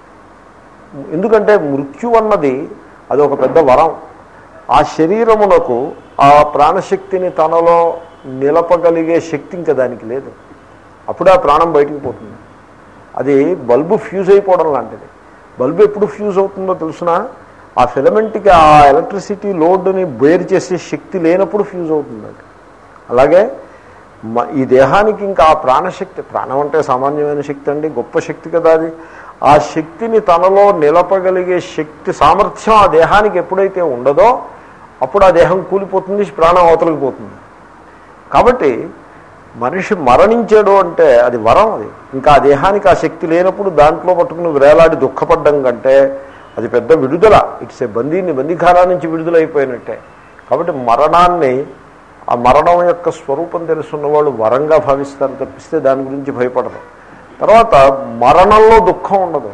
Speaker 1: ఎందుకంటే మృత్యు అన్నది అది ఒక పెద్ద వరం ఆ శరీరమునకు ఆ ప్రాణశక్తిని తనలో నిలపగలిగే శక్తి ఇంకా దానికి లేదు అప్పుడే ఆ ప్రాణం బయటికి పోతుంది అది బల్బు ఫ్యూజ్ అయిపోవడం లాంటిది బల్బు ఎప్పుడు ఫ్యూజ్ అవుతుందో తెలుసునా ఆ ఫిలమెంట్కి ఆ ఎలక్ట్రిసిటీ లోడ్ని బేర్ చేసే శక్తి లేనప్పుడు ఫ్యూజ్ అవుతుంది అది అలాగే మ- ఈ దేహానికి ఇంకా ఆ ప్రాణశక్తి ప్రాణం అంటే సామాన్యమైన శక్తి అండి గొప్ప శక్తి కదా అది ఆ శక్తిని తనలో నిలపగలిగే శక్తి సామర్థ్యం ఆ దేహానికి ఎప్పుడైతే ఉండదో అప్పుడు ఆ దేహం కూలిపోతుంది ప్రాణం అవతలకి పోతుంది కాబట్టి మనిషి మరణించాడు అంటే అది వరం అది ఇంకా ఆ దేహానికి ఆ శక్తి లేనప్పుడు దాంట్లో పట్టుకుని వేలాడి దుఃఖపడ్డం కంటే అది పెద్ద విడుదల ఇట్స్ ఏ బందీని బందీఖానా నుంచి విడుదలైపోయినట్టే కాబట్టి మరణాన్ని ఆ మరణం యొక్క స్వరూపం తెలుసున్న వాళ్ళు వరంగా భావిస్తారు తప్పిస్తే దాని గురించి భయపడరు తర్వాత మరణంలో దుఃఖం ఉండదు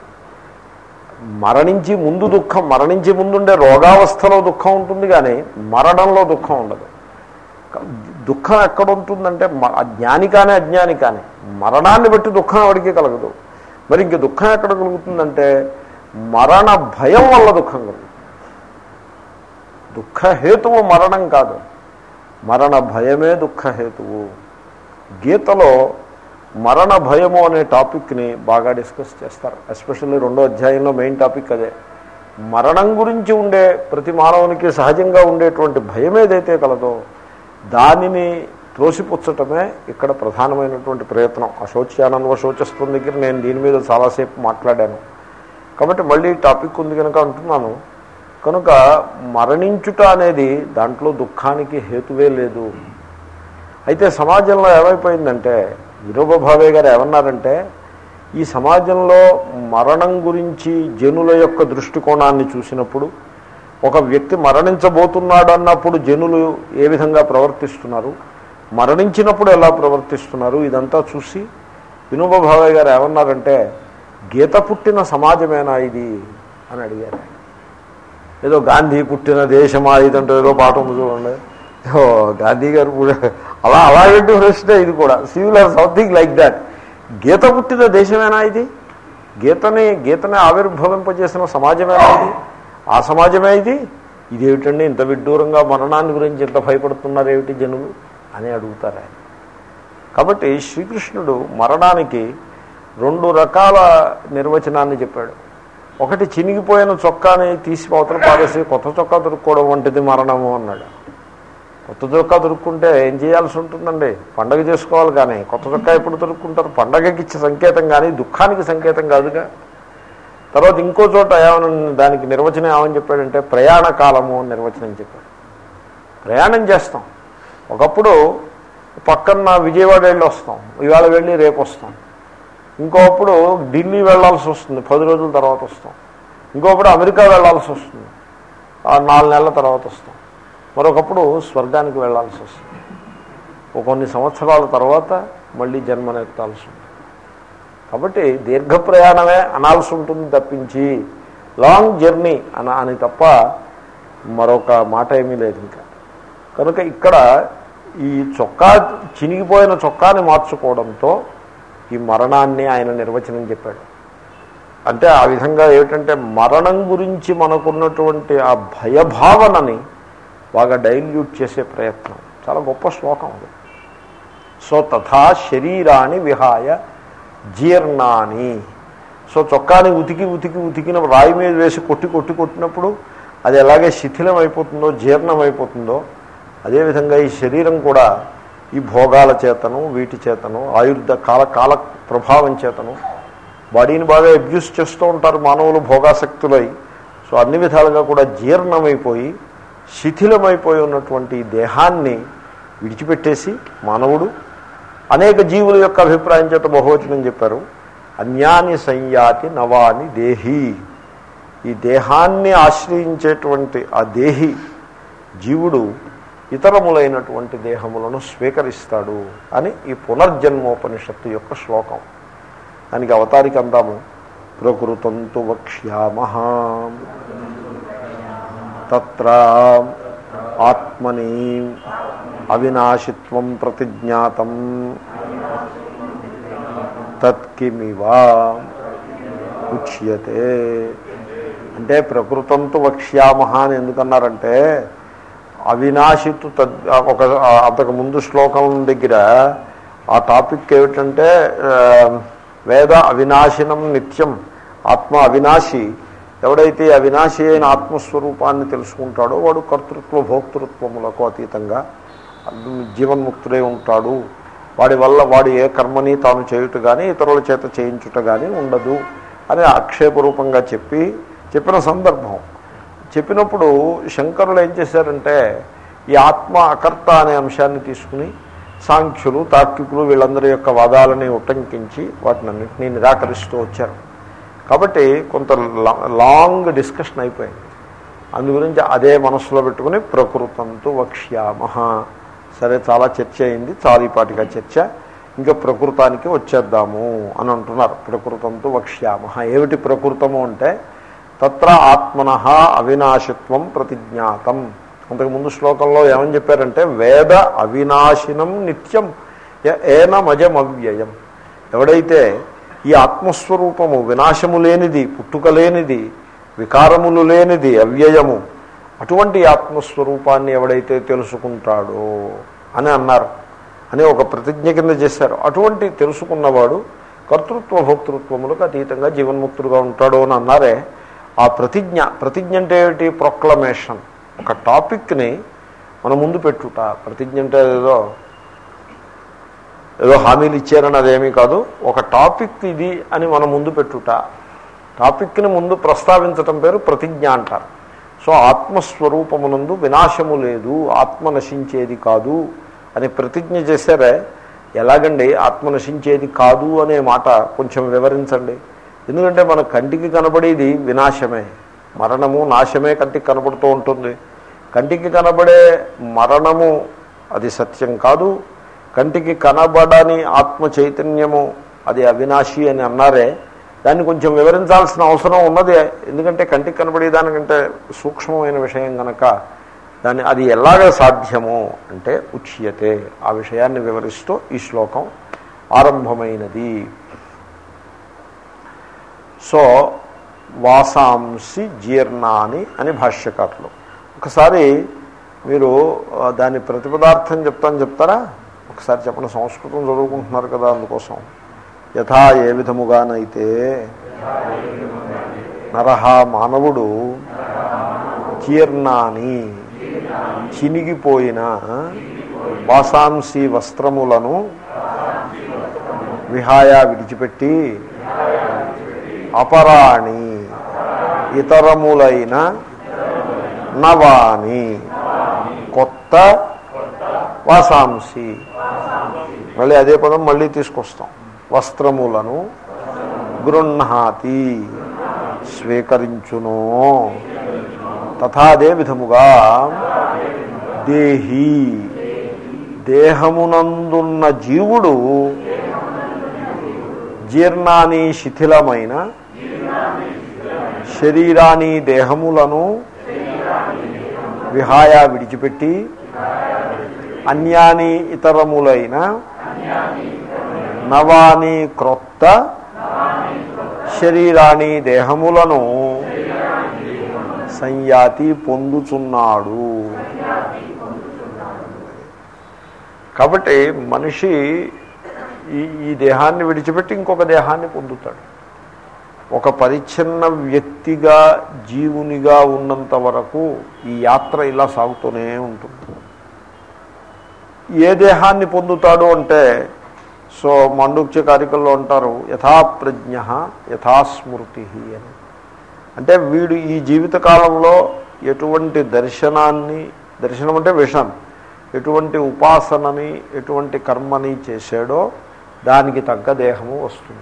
Speaker 1: మరణించి ముందు దుఃఖం మరణించి ముందుండే రోగావస్థలో దుఃఖం ఉంటుంది కానీ మరణంలో దుఃఖం ఉండదు దుఃఖం ఎక్కడ ఉంటుందంటే మ- అజ్ఞాని కానీ అజ్ఞాని కానీ మరణాన్ని బట్టి దుఃఖం ఎవరికి కలగదు మరి ఇంక దుఃఖం ఎక్కడ కలుగుతుందంటే మరణ భయం వల్ల దుఃఖం కలుగుతుంది దుఃఖహేతువు మరణం కాదు మరణ భయమే దుఃఖహేతువు గీతలో మరణ భయము అనే టాపిక్ని బాగా డిస్కస్ చేస్తారు ఎస్పెషల్లీ రెండో అధ్యాయంలో మెయిన్ టాపిక్ అదే మరణం గురించి ఉండే ప్రతి మానవునికి సహజంగా ఉండేటువంటి భయం ఏదైతే కలదో దానిని త్రోసిపుచ్చటమే ఇక్కడ ప్రధానమైనటువంటి ప్రయత్నం అశోచ్యానన్వ శోచస్వం దగ్గర నేను దీని మీద చాలాసేపు మాట్లాడాను కాబట్టి మళ్ళీ టాపిక్ ఉంది కనుక అంటున్నాను కనుక మరణించుట అనేది దాంట్లో దుఃఖానికి హేతువే లేదు అయితే సమాజంలో ఏమైపోయిందంటే వినోబ భావే గారు ఏమన్నారంటే ఈ సమాజంలో మరణం గురించి జనుల యొక్క దృష్టికోణాన్ని చూసినప్పుడు ఒక వ్యక్తి మరణించబోతున్నాడు అన్నప్పుడు జనులు ఏ విధంగా ప్రవర్తిస్తున్నారు మరణించినప్పుడు ఎలా ప్రవర్తిస్తున్నారు ఇదంతా చూసి వినోబ భావే గారు ఏమన్నారంటే గీత పుట్టిన సమాజమేనా ఇది అని అడిగారు ఆయన. ఏదో గాంధీ పుట్టిన దేశమా ఇదంటే ఏదో పాట ఉంది చూడండి ఓ గాంధీ గారు కూడా- అలా అలాగంటి ప్రశ్న ఇది కూడా civil or something like that Gita పుట్టిన దేశమేనా ఇది గీతని గీతని ఆవిర్భవింపజేసిన సమాజమేనా ఇది ఆ సమాజమే ఇది ఇదేమిటండి ఇంత విడ్డూరంగా మరణాన్ని గురించి ఇంత భయపడుతున్నారు ఏమిటి జనులు అని అడుగుతారు ఆయన కాబట్టి శ్రీకృష్ణుడు మరణానికి రెండు రకాల నిర్వచనాన్ని చెప్పాడు ఒకటి చినిగిపోయిన చొక్కాని తీసి అవతల పారేసి కొత్త చొక్కా దొరుక్కోవడం వంటిది మరణము అన్నాడు కొత్త చొక్కా దొరుక్కుంటే ఏం చేయాల్సి ఉంటుందండి పండగ చేసుకోవాలి కానీ కొత్త చొక్కా ఎప్పుడు దొరుక్కుంటారు పండగకి ఇచ్చే సంకేతం కానీ దుఃఖానికి సంకేతం కాదుగా తర్వాత ఇంకో చోట ఏమని దానికి నిర్వచనం ఏమని చెప్పాడంటే ప్రయాణ కాలము అని నిర్వచనం చెప్పాడు ప్రయాణం చేస్తాం ఒకప్పుడు పక్కన విజయవాడ వెళ్ళి వస్తాం ఇవాళ వెళ్ళి రేపు వస్తాం ఇంకోప్పుడు ఢిల్లీ వెళ్ళాల్సి వస్తుంది పది రోజుల తర్వాత వస్తాం ఇంకోప్పుడు అమెరికా వెళ్ళాల్సి వస్తుంది ఆ నాలుగు నెలల తర్వాత వస్తాం మరొకప్పుడు స్వర్గానికి వెళ్ళాల్సి వస్తుంది ఒక కొన్ని సంవత్సరాల తర్వాత మళ్ళీ జన్మనెత్తాల్సి ఉంటుంది కాబట్టి దీర్ఘ ప్రయాణమే అనాల్సి ఉంటుంది తప్పించి లాంగ్ జర్నీ అన అని తప్ప మరొక మాట ఏమీ లేదు ఇంకా కనుక ఇక్కడ ఈ చొక్కా చినిగిపోయిన చొక్కాని మార్చుకోవడంతో ఈ మరణాన్ని ఆయన నిర్వచనం చెప్పాడు అంటే ఆ విధంగా ఏమిటంటే మరణం గురించి మనకున్నటువంటి ఆ భయభావనని బాగా డైల్యూట్ చేసే ప్రయత్నం చాలా గొప్ప శ్లోకం అది సో తథా శరీరాన్ని విహాయ జీర్ణాని సో చొక్కాని ఉతికి ఉతికి ఉతికిన రాయి మీద వేసి కొట్టి కొట్టి కొట్టినప్పుడు అది ఎలాగే శిథిలం అయిపోతుందో జీర్ణం అయిపోతుందో అదేవిధంగా ఈ శరీరం కూడా ఈ భోగాల చేతను వీటి చేతను ఆయుర్ధ కాల కాల ప్రభావం చేతను బాడీని బాగా అబ్యూస్ చేస్తూ ఉంటారు మానవులు భోగాసక్తులై సో అన్ని విధాలుగా కూడా జీర్ణమైపోయి శిథిలమైపోయి ఉన్నటువంటి ఈ దేహాన్ని విడిచిపెట్టేసి మానవుడు అనేక జీవుల యొక్క అభిప్రాయం చేత బహువచనం చెప్పారు అన్యాని సంయాతి నవాని దేహి ఈ దేహాన్ని ఆశ్రయించేటువంటి ఆ దేహి జీవుడు ఇతరములైనటువంటి దేహములను స్వీకరిస్తాడు అని ఈ పునర్జన్మోపనిషత్తు యొక్క శ్లోకం దానికి అవతారికి అందాము ప్రకృతంతు వక్ష్యామహ తత్ర ఆత్మని అవినాశిత్వం ప్రతిజ్ఞాతం తత్కిమివా ఉచ్యతే అంటే ప్రకృతంతు వక్ష్యామహ అని ఎందుకన్నారంటే అవినాశితు తద్ ఒక అంతకు ముందు శ్లోకం దగ్గర ఆ టాపిక్ ఏమిటంటే ఆ, వేద అవినాశినం నిత్యం ఆత్మ అవినాశి ఎవడైతే అవినాశి అయిన ఆత్మస్వరూపాన్ని తెలుసుకుంటాడో వాడు కర్తృత్వ భోక్తృత్వములకు అతీతంగా జీవన్ముక్తుడై ఉంటాడు వాడి వల్ల వాడు ఏ కర్మని తాను చేయుట కానీ ఇతరుల చేత చేయించుట కానీ ఉండదు అని ఆక్షేపరూపంగా చెప్పి చెప్పిన సందర్భం చెప్పినప్పుడు శంకరులు ఏం చేశారంటే ఈ ఆత్మ అకర్త అనే అంశాన్ని తీసుకుని సాంఖ్యులు తార్కికులు వీళ్ళందరి యొక్క వాదాలని ఉటంకించి వాటిని అన్నింటినీ నిరాకరిస్తూ వచ్చారు కాబట్టి కొంత లా- లాంగ్ డిస్కషన్ అయిపోయింది అందు గురించి అదే మనసులో పెట్టుకుని ప్రకృతంతో వక్ష్యామహ సరే చాలా చర్చ అయింది చాలీపాటిగా చర్చ ఇంకా ప్రకృతానికి వచ్చేద్దాము అని అంటున్నారు ప్రకృతంతో వక్ష్యామహ ఏమిటి ప్రకృతము అంటే తత్ర ఆత్మన అవినాశిత్వం ప్రతిజ్ఞాతం అంతకుముందు శ్లోకంలో ఏమని చెప్పారంటే వేద అవినాశినం నిత్యం య- ఏనమజమవ్యయం ఎవడైతే ఈ ఆత్మస్వరూపము వినాశము లేనిది పుట్టుక లేనిది వికారములు లేనిది అవ్యయము అటువంటి ఆత్మస్వరూపాన్ని ఎవడైతే తెలుసుకుంటాడో అని అన్నారు అని ఒక ప్రతిజ్ఞ కింద చేశారు అటువంటి తెలుసుకున్నవాడు కర్తృత్వ భోక్తృత్వములకు అతీతంగా జీవన్ముక్తుడుగా ఉంటాడు అని అన్నారే ఆ ప్రతిజ్ఞ ప్రతిజ్ఞ అంటే ఏమిటి ప్రొక్లమేషన్ ఒక టాపిక్ని మన ముందు పెట్టుట ప్రతిజ్ఞ అంటే ఏదో ఏదో హామీలు ఇచ్చారని అదేమీ కాదు ఒక టాపిక్ ఇది అని మన ముందు పెట్టుట టాపిక్ని ముందు ప్రస్తావించటం పేరు ప్రతిజ్ఞ అంటారు సో ఆత్మస్వరూపమునందు వినాశము లేదు ఆత్మ నశించేది కాదు అని ప్రతిజ్ఞ చేశారే ఎలాగండి ఆత్మ నశించేది కాదు అనే మాట కొంచెం వివరించండి ఎందుకంటే మన కంటికి కనబడేది వినాశమే మరణము నాశమే కంటికి కనబడుతూ ఉంటుంది కంటికి కనబడే మరణము అది సత్యం కాదు కంటికి కనబడని ఆత్మ చైతన్యము అది అవినాశి అని అన్నారే దాన్ని కొంచెం వివరించాల్సిన అవసరం ఉన్నది ఎందుకంటే కంటికి కనబడే దానికంటే సూక్ష్మమైన విషయం గనక దాన్ని అది ఎలాగ సాధ్యము అంటే ఉచ్యతే ఆ విషయాన్ని వివరిస్తూ ఈ శ్లోకం ఆరంభమైనది సో వాసాంసి జీర్ణాని అని భాష్యకారులు ఒకసారి మీరు ఆ, దాని ప్రతిపదార్థం చెప్తాను చెప్తారా ఒకసారి చెప్పండి సంస్కృతం చదువుకుంటున్నారు కదా అందుకోసం యథా ఏ విధముగానైతే నరహ మానవుడు జీర్ణాని చినిగిపోయిన వాసాంసి వస్త్రములను విహాయ విడిచిపెట్టి అపరాణి ఇతరములైన నవాని కొత్త వాసాంసి మళ్ళీ అదే పదం మళ్ళీ తీసుకొస్తాం వస్త్రములను గృహ్ణాతి స్వీకరించును తథా అదే విధముగా దేహి దేహమునందున్న జీవుడు జీర్ణాని శిథిలమైన శరీరాని దేహములను విహాయ విడిచిపెట్టి అన్యాని ఇతరములైన నవాని క్రొత్త శరీరాని దేహములను సంయాతి పొందుచున్నాడు కాబట్టి మనిషి ఈ ఈ దేహాన్ని విడిచిపెట్టి ఇంకొక దేహాన్ని పొందుతాడు ఒక పరిచ్ఛిన్న వ్యక్తిగా జీవునిగా ఉన్నంత వరకు ఈ యాత్ర ఇలా సాగుతూనే ఉంటుంది ఏ దేహాన్ని పొందుతాడు అంటే సో మండుక్య కారికల్లో అంటారు యథాప్రజ్ఞ యథాస్మృతి అని అంటే వీడు ఈ జీవిత కాలంలో ఎటువంటి దర్శనాన్ని దర్శనం అంటే విషన్ ఎటువంటి ఉపాసనని ఎటువంటి కర్మని చేశాడో దానికి తగ్గ దేహము వస్తుంది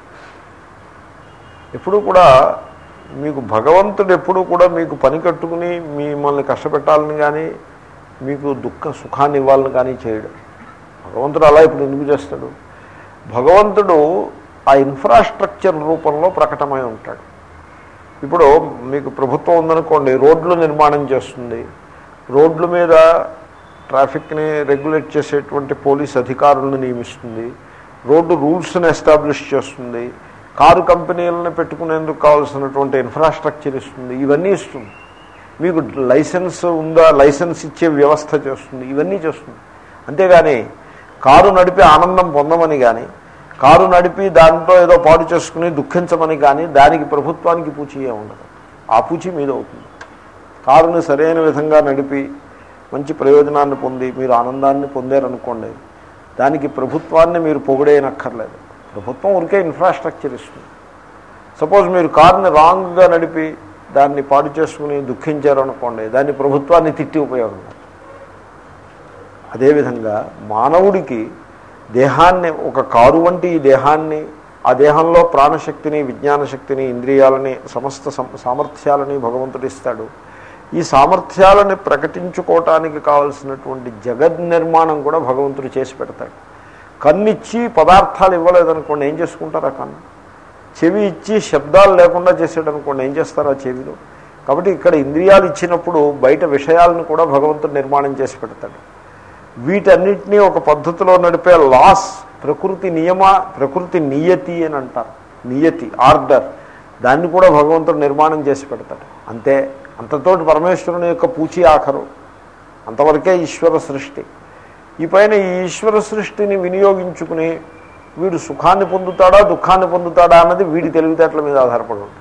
Speaker 1: ఎప్పుడు కూడా మీకు భగవంతుడు ఎప్పుడు కూడా మీకు పని కట్టుకుని మిమ్మల్ని కష్టపెట్టాలని కానీ మీకు దుఃఖ సుఖాన్ని ఇవ్వాలని కానీ చేయడు భగవంతుడు అలా ఇప్పుడు ఎందుకు చేస్తాడు భగవంతుడు ఆ ఇన్ఫ్రాస్ట్రక్చర్ రూపంలో ప్రకటమై ఉంటాడు ఇప్పుడు మీకు ప్రభుత్వం ఉందనుకోండి రోడ్లు నిర్మాణం చేస్తుంది రోడ్ల మీద ట్రాఫిక్ని రెగ్యులేట్ చేసేటువంటి పోలీస్ అధికారులను నియమిస్తుంది రోడ్డు రూల్స్ని ఎస్టాబ్లిష్ చేస్తుంది కారు కంపెనీలను పెట్టుకునేందుకు కావాల్సినటువంటి ఇన్ఫ్రాస్ట్రక్చర్ ఇస్తుంది ఇవన్నీ ఇస్తుంది మీకు లైసెన్స్ ఉందా లైసెన్స్ ఇచ్చే వ్యవస్థ చేస్తుంది ఇవన్నీ చేస్తుంది అంతేగాని కారు నడిపి ఆనందం పొందమని కానీ కారు నడిపి దాంట్లో ఏదో పాడు చేసుకుని దుఃఖించమని కానీ దానికి ప్రభుత్వానికి పూచియే ఉండదు ఆ పూచి మీద అవుతుంది కారుని సరైన విధంగా నడిపి మంచి ప్రయోజనాన్ని పొంది మీరు ఆనందాన్ని పొందారనుకోండి దానికి ప్రభుత్వాన్ని మీరు పొగిడేయనక్కర్లేదు ప్రభుత్వం ఉరికే ఇన్ఫ్రాస్ట్రక్చర్ ఇస్తుంది సపోజ్ మీరు కారుని రాంగ్గా నడిపి దాన్ని పాడు చేసుకుని దుఃఖించారనుకోండి దాన్ని ప్రభుత్వాన్ని తిట్టి ఉపయోగం లేదు. అదేవిధంగా మానవుడికి దేహాన్ని ఒక కారు వంటి ఈ దేహాన్ని ఆ దేహంలో ప్రాణశక్తిని విజ్ఞాన శక్తిని ఇంద్రియాలని సమస్త సం- సామర్థ్యాలని భగవంతుడు ఇస్తాడు ఈ సామర్థ్యాలని ప్రకటించుకోవటానికి కావలసినటువంటి జగద్ నిర్మాణం కూడా భగవంతుడు చేసి పెడతాడు కన్నిచ్చి పదార్థాలు ఇవ్వలేదనుకోండి ఏం చేసుకుంటారు ఆ కన్ను చెవి ఇచ్చి శబ్దాలు లేకుండా చేసాడు అనుకోండి ఏం చేస్తారు ఆ చెవిలో కాబట్టి ఇక్కడ ఇంద్రియాలు ఇచ్చినప్పుడు బయట విషయాలను కూడా భగవంతుడు నిర్మాణం చేసి పెడతాడు వీటన్నిటినీ ఒక పద్ధతిలో నడిపే లాస్ ప్రకృతి నియమ ప్రకృతి నియతి అని అంటారు నియతి ఆర్డర్ దాన్ని కూడా భగవంతుడు నిర్మాణం చేసి పెడతాడు అంతే అంతతోటి పరమేశ్వరుని యొక్క పూచి ఆఖరు అంతవరకే ఈశ్వర సృష్టి ఈ పైన ఈ ఈశ్వర సృష్టిని వినియోగించుకుని వీడు సుఖాన్ని పొందుతాడా దుఃఖాన్ని పొందుతాడా అన్నది వీడి తెలివితేటల మీద ఆధారపడి ఉంటుంది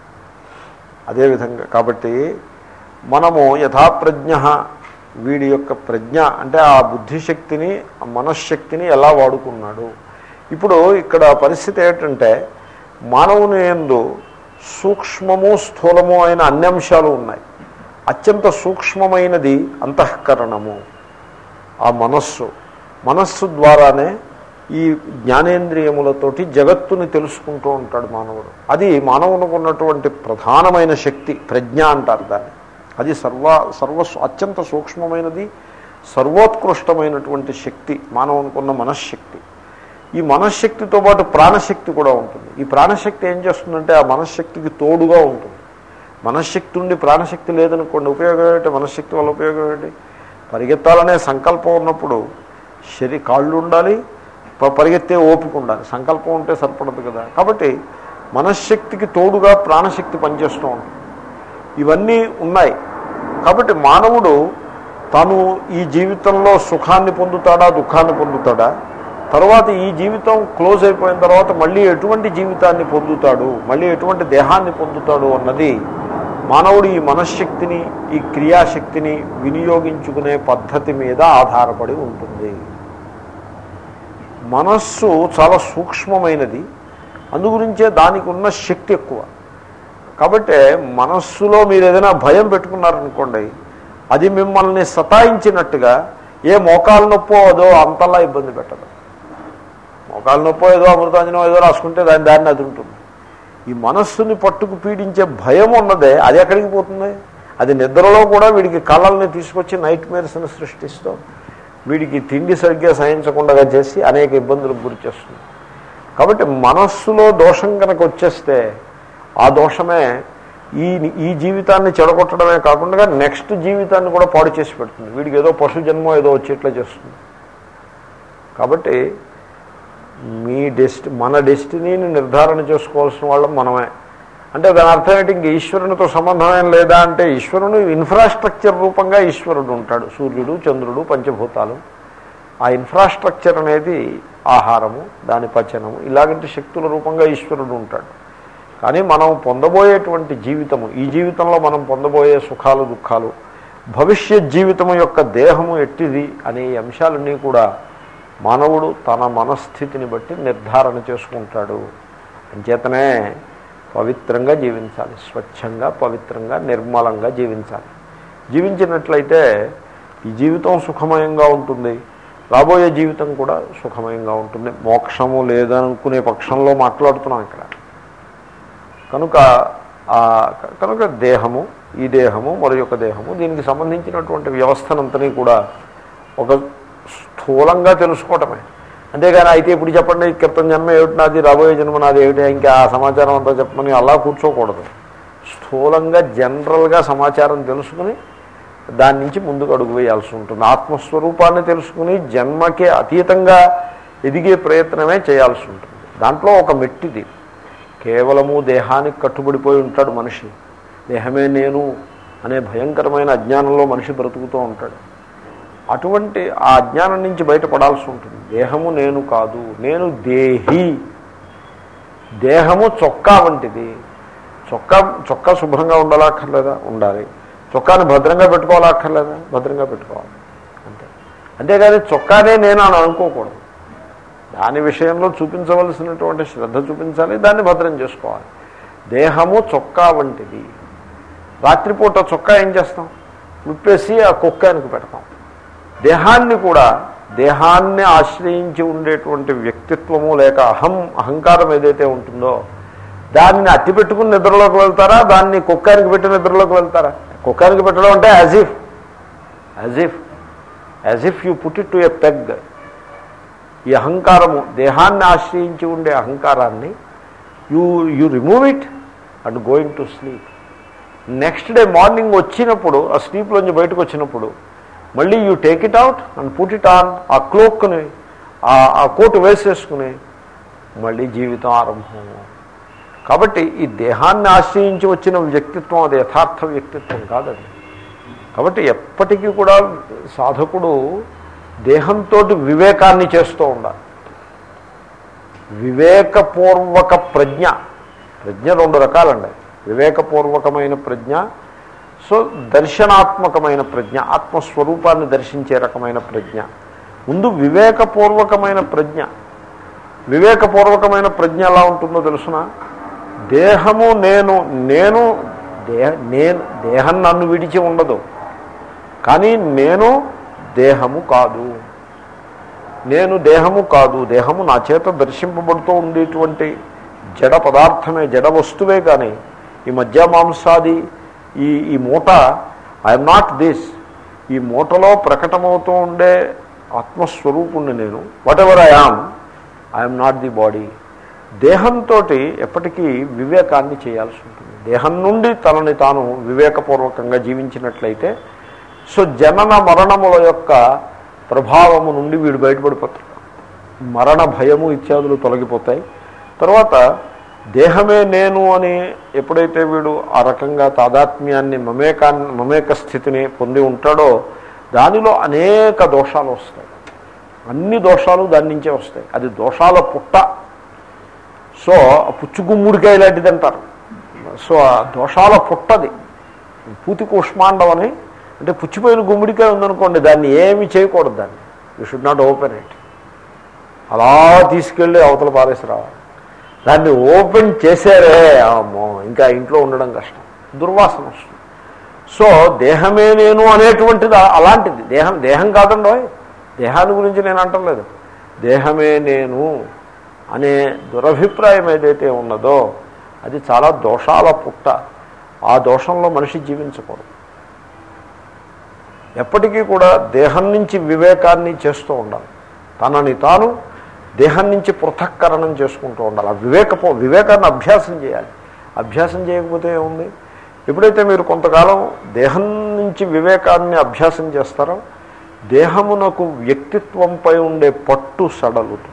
Speaker 1: అదేవిధంగా కాబట్టి మనము యథాప్రజ్ఞ వీడి యొక్క ప్రజ్ఞ అంటే ఆ బుద్ధిశక్తిని ఆ మనశ్శక్తిని ఎలా వాడుకున్నాడు ఇప్పుడు ఇక్కడ పరిస్థితి ఏంటంటే మానవుని ఎందు సూక్ష్మము స్థూలము అయిన అన్ని అంశాలు ఉన్నాయి అత్యంత సూక్ష్మమైనది అంతఃకరణము ఆ మనస్సు మనస్సు ద్వారానే ఈ జ్ఞానేంద్రియములతోటి జగత్తుని తెలుసుకుంటూ ఉంటాడు మానవుడు అది మానవునికి ఉన్నటువంటి ప్రధానమైన శక్తి ప్రజ్ఞ అంటారు దాన్ని అది సర్వ సర్వ అత్యంత సూక్ష్మమైనది సర్వోత్కృష్టమైనటువంటి శక్తి మానవునికి ఉన్న మనశ్శక్తి ఈ మనశ్శక్తితో పాటు ప్రాణశక్తి కూడా ఉంటుంది ఈ ప్రాణశక్తి ఏం చేస్తుందంటే ఆ మనశ్శక్తికి తోడుగా ఉంటుంది మనశ్శక్తి ఉండి ప్రాణశక్తి లేదనుకోండి ఉపయోగం ఏంటి మనశ్శక్తి వల్ల ఉపయోగం ఏంటి పరిగెత్తాలనే సంకల్పం ఉన్నప్పుడు శరీ కాళ్ళు ఉండాలి ప- పరిగెత్తే ఓపిక ఉండాలి సంకల్పం ఉంటే సరిపడదు కదా కాబట్టి మనశ్శక్తికి తోడుగా ప్రాణశక్తి పనిచేస్తూ ఉంటుంది ఇవన్నీ ఉన్నాయి కాబట్టి మానవుడు తాను ఈ జీవితంలో సుఖాన్ని పొందుతాడా దుఃఖాన్ని పొందుతాడా తర్వాత ఈ జీవితం క్లోజ్ అయిపోయిన తర్వాత మళ్ళీ ఎటువంటి జీవితాన్ని పొందుతాడు మళ్ళీ ఎటువంటి దేహాన్ని పొందుతాడు అన్నది మానవుడు ఈ మనశ్శక్తిని ఈ క్రియాశక్తిని వినియోగించుకునే పద్ధతి మీద ఆధారపడి ఉంటుంది మనస్సు చాలా సూక్ష్మమైనది అందుగురించే దానికి ఉన్న శక్తి ఎక్కువ కాబట్టి మనస్సులో మీరు ఏదైనా భయం పెట్టుకున్నారనుకోండి అది మిమ్మల్ని సతాయించినట్టుగా ఏ మోకాలు నొప్పో అదో అంతలా ఇబ్బంది పెట్టదు మోకాలు నొప్పో ఏదో అమృతాంజనం ఏదో రాసుకుంటే దాని దాన్ని అది ఉంటుంది ఈ మనస్సుని పట్టుకు పీడించే భయం ఉన్నదే అది ఎక్కడికి పోతుంది అది నిద్రలో కూడా వీడికి కళల్ని తీసుకొచ్చి నైట్ మేర్స్ని సృష్టిస్తూ వీడికి తిండి సరిగ్గా సహించకుండా చేసి అనేక ఇబ్బందులకు గురి చేస్తుంది కాబట్టి మనస్సులో దోషం కనుక వచ్చేస్తే ఆ దోషమే ఈ ఈ జీవితాన్ని చెడగొట్టడమే కాకుండా నెక్స్ట్ జీవితాన్ని కూడా పాడు చేసి పెడుతుంది వీడికి ఏదో పశు జన్మ ఏదో వచ్చేట్లా చేస్తుంది కాబట్టి మీ డెస్ట్ మన డెస్టినీని నిర్ధారణ చేసుకోవాల్సిన వాళ్ళం మనమే అంటే దాని అర్థం ఏంటి ఇంక ఈశ్వరునితో సంబంధం ఏం లేదా అంటే ఈశ్వరుడు ఇన్ఫ్రాస్ట్రక్చర్ రూపంగా ఈశ్వరుడు ఉంటాడు సూర్యుడు చంద్రుడు పంచభూతాలు ఆ ఇన్ఫ్రాస్ట్రక్చర్ అనేది ఆహారము దాని పచనము ఇలాగంటి శక్తుల రూపంగా ఈశ్వరుడు ఉంటాడు కానీ మనం పొందబోయేటువంటి జీవితము ఈ జీవితంలో మనం పొందబోయే సుఖాలు దుఃఖాలు భవిష్యత్ జీవితము యొక్క దేహము ఎట్టిది అనే ఈ అంశాలన్నీ కూడా మానవుడు తన మనస్థితిని బట్టి నిర్ధారణ చేసుకుంటాడు అంచేతనే పవిత్రంగా జీవించాలి స్వచ్ఛంగా పవిత్రంగా నిర్మలంగా జీవించాలి జీవించినట్లయితే ఈ జీవితం సుఖమయంగా ఉంటుంది రాబోయే జీవితం కూడా సుఖమయంగా ఉంటుంది మోక్షము లేదనుకునే పక్షంలో మాట్లాడుతున్నాం ఇక్కడ కనుక కనుక దేహము ఈ దేహము మరి యొక్క దేహము దీనికి సంబంధించినటువంటి వ్యవస్థనంతని కూడా ఒక స్థూలంగా తెలుసుకోవటమే అంతేగాని అయితే ఇప్పుడు చెప్పండి క్రితం జన్మ ఏమిటి నాది రాబోయే జన్మ నాది ఏమిటి ఇంకా ఆ సమాచారం అంతా చెప్పమని అలా కూర్చోకూడదు స్థూలంగా జనరల్గా సమాచారం తెలుసుకుని దాని నుంచి ముందుకు అడుగు వేయాల్సి ఉంటుంది ఆత్మస్వరూపాన్ని తెలుసుకుని జన్మకే అతీతంగా ఎదిగే ప్రయత్నమే చేయాల్సి ఉంటుంది దాంట్లో ఒక మెట్టిది కేవలము దేహానికి కట్టుబడిపోయి ఉంటాడు మనిషి దేహమే నేను అనే భయంకరమైన అజ్ఞానంలో మనిషి బ్రతుకుతూ ఉంటాడు అటువంటి ఆ అజ్ఞానం నుంచి బయటపడాల్సి ఉంటుంది దేహము నేను కాదు నేను దేహి దేహము చొక్కా వంటిది చొక్కా చొక్కా శుభ్రంగా ఉండాలక్కర్లేదా ఉండాలి చొక్కాని భద్రంగా పెట్టుకోవాలక్కర్లేదా భద్రంగా పెట్టుకోవాలి అంతే అంతేగాని చొక్కానే నేను అని అనుకోకూడదు దాని విషయంలో చూపించవలసినటువంటి శ్రద్ధ చూపించాలి దాన్ని భద్రం చేసుకోవాలి దేహము చొక్కా వంటిది రాత్రిపూట చొక్కా ఏం చేస్తాం విప్పేసి ఆ కుక్కానికి పెడతాం దేహాన్ని కూడా దేహాన్ని ఆశ్రయించి ఉండేటువంటి వ్యక్తిత్వము లేక అహం అహంకారం ఏదైతే ఉంటుందో దాన్ని అట్టి పెట్టుకుని నిద్రలోకి వెళ్తారా దాన్ని కుక్కానికి పెట్టి నిద్రలోకి వెళ్తారా కుక్కానికి పెట్టడం అంటే as if as if as if you put it to a peg ఈ అహంకారము దేహాన్ని ఆశ్రయించి ఉండే అహంకారాన్ని you you remove it and going to sleep next day morning వచ్చినప్పుడు ఆ స్లీప్లోంచి బయటకు వచ్చినప్పుడు మళ్ళీ you take it out and put it on ఆ క్లోక్ని ఆ కోటు వేసేసుకుని మళ్ళీ జీవితం ఆరంభం కాబట్టి ఈ దేహాన్ని ఆశ్రయించి వచ్చిన వ్యక్తిత్వం అది యథార్థ వ్యక్తిత్వం కాదండి కాబట్టి ఎప్పటికీ కూడా సాధకుడు దేహంతో వివేకాన్ని చేస్తూ ఉండాలి వివేకపూర్వక ప్రజ్ఞ ప్రజ్ఞ రెండు రకాలండి వివేకపూర్వకమైన ప్రజ్ఞ సో దర్శనాత్మకమైన ప్రజ్ఞ ఆత్మస్వరూపాన్ని దర్శించే రకమైన ప్రజ్ఞ ముందు వివేకపూర్వకమైన ప్రజ్ఞ వివేకపూర్వకమైన ప్రజ్ఞ ఎలా ఉంటుందో తెలుసిన దేహము నేను నేను దేహ నేను దేహం నన్ను విడిచి ఉండదు కానీ నేను దేహము కాదు నేను దేహము కాదు దేహము నా చేత దర్శింపబడుతూ ఉండేటువంటి జడ పదార్థమే జడ వస్తువే కానీ ఈ మధ్య మాంసాది ఈ ఈ మూట ఐఎమ్ నాట్ దిస్ ఈ మూటలో ప్రకటమవుతూ ఉండే ఆత్మస్వరూపుణ్ణి నేను whatever I am I'm not the body దేహంతో ఎప్పటికీ వివేకాన్ని చేయాల్సి ఉంటుంది దేహం నుండి తనని తాను వివేకపూర్వకంగా జీవించినట్లయితే సో జనన మరణముల యొక్క ప్రభావము నుండి వీడు బయటపడిపోతాడు మరణ భయము ఇత్యాదులు తొలగిపోతాయి తర్వాత దేహమే నేను అని ఎప్పుడైతే వీడు ఆ రకంగా తాదాత్మ్యాన్ని మమేకాన్ని మమేక స్థితిని పొంది ఉంటాడో దానిలో అనేక దోషాలు వస్తాయి అన్ని దోషాలు దాని నుంచే వస్తాయి అది దోషాల పుట్ట సో పుచ్చు గుమ్ముడికాయ లాంటిది అంటారు సో ఆ దోషాల పుట్టది పూతి కుష్మాండం అని అంటే పుచ్చిపోయిన గుమ్మిడికాయ ఉందనుకోండి దాన్ని ఏమి చేయకూడదు దాన్ని you should not open it అలా తీసుకెళ్ళి అవతల పారేసి రావాలి దాన్ని ఓపెన్ చేశారే అమ్మో ఇంకా ఇంట్లో ఉండడం కష్టం దుర్వాసన వస్తుంది సో దేహమే నేను అనేటువంటిది అలాంటిది దేహం దేహం కాదండో దేహాన్ని గురించి నేను అంటలేదు దేహమే నేను అనే దురభిప్రాయం ఏదైతే ఉన్నదో అది చాలా దోషాల పుట్ట ఆ దోషంలో మనిషి జీవించకూడదు ఎప్పటికీ కూడా దేహం నుంచి వివేకాన్ని చేస్తూ ఉండాలి తనని తాను దేహం నుంచి పృథక్కరణం చేసుకుంటూ ఉండాలి ఆ వివేకపో వివేకాన్ని అభ్యాసం చేయాలి అభ్యాసం చేయకపోతే ఏముంది ఎప్పుడైతే మీరు కొంతకాలం దేహం నుంచి వివేకాన్ని అభ్యాసం చేస్తారో దేహమునకు వ్యక్తిత్వంపై ఉండే పట్టు సడలుతుంది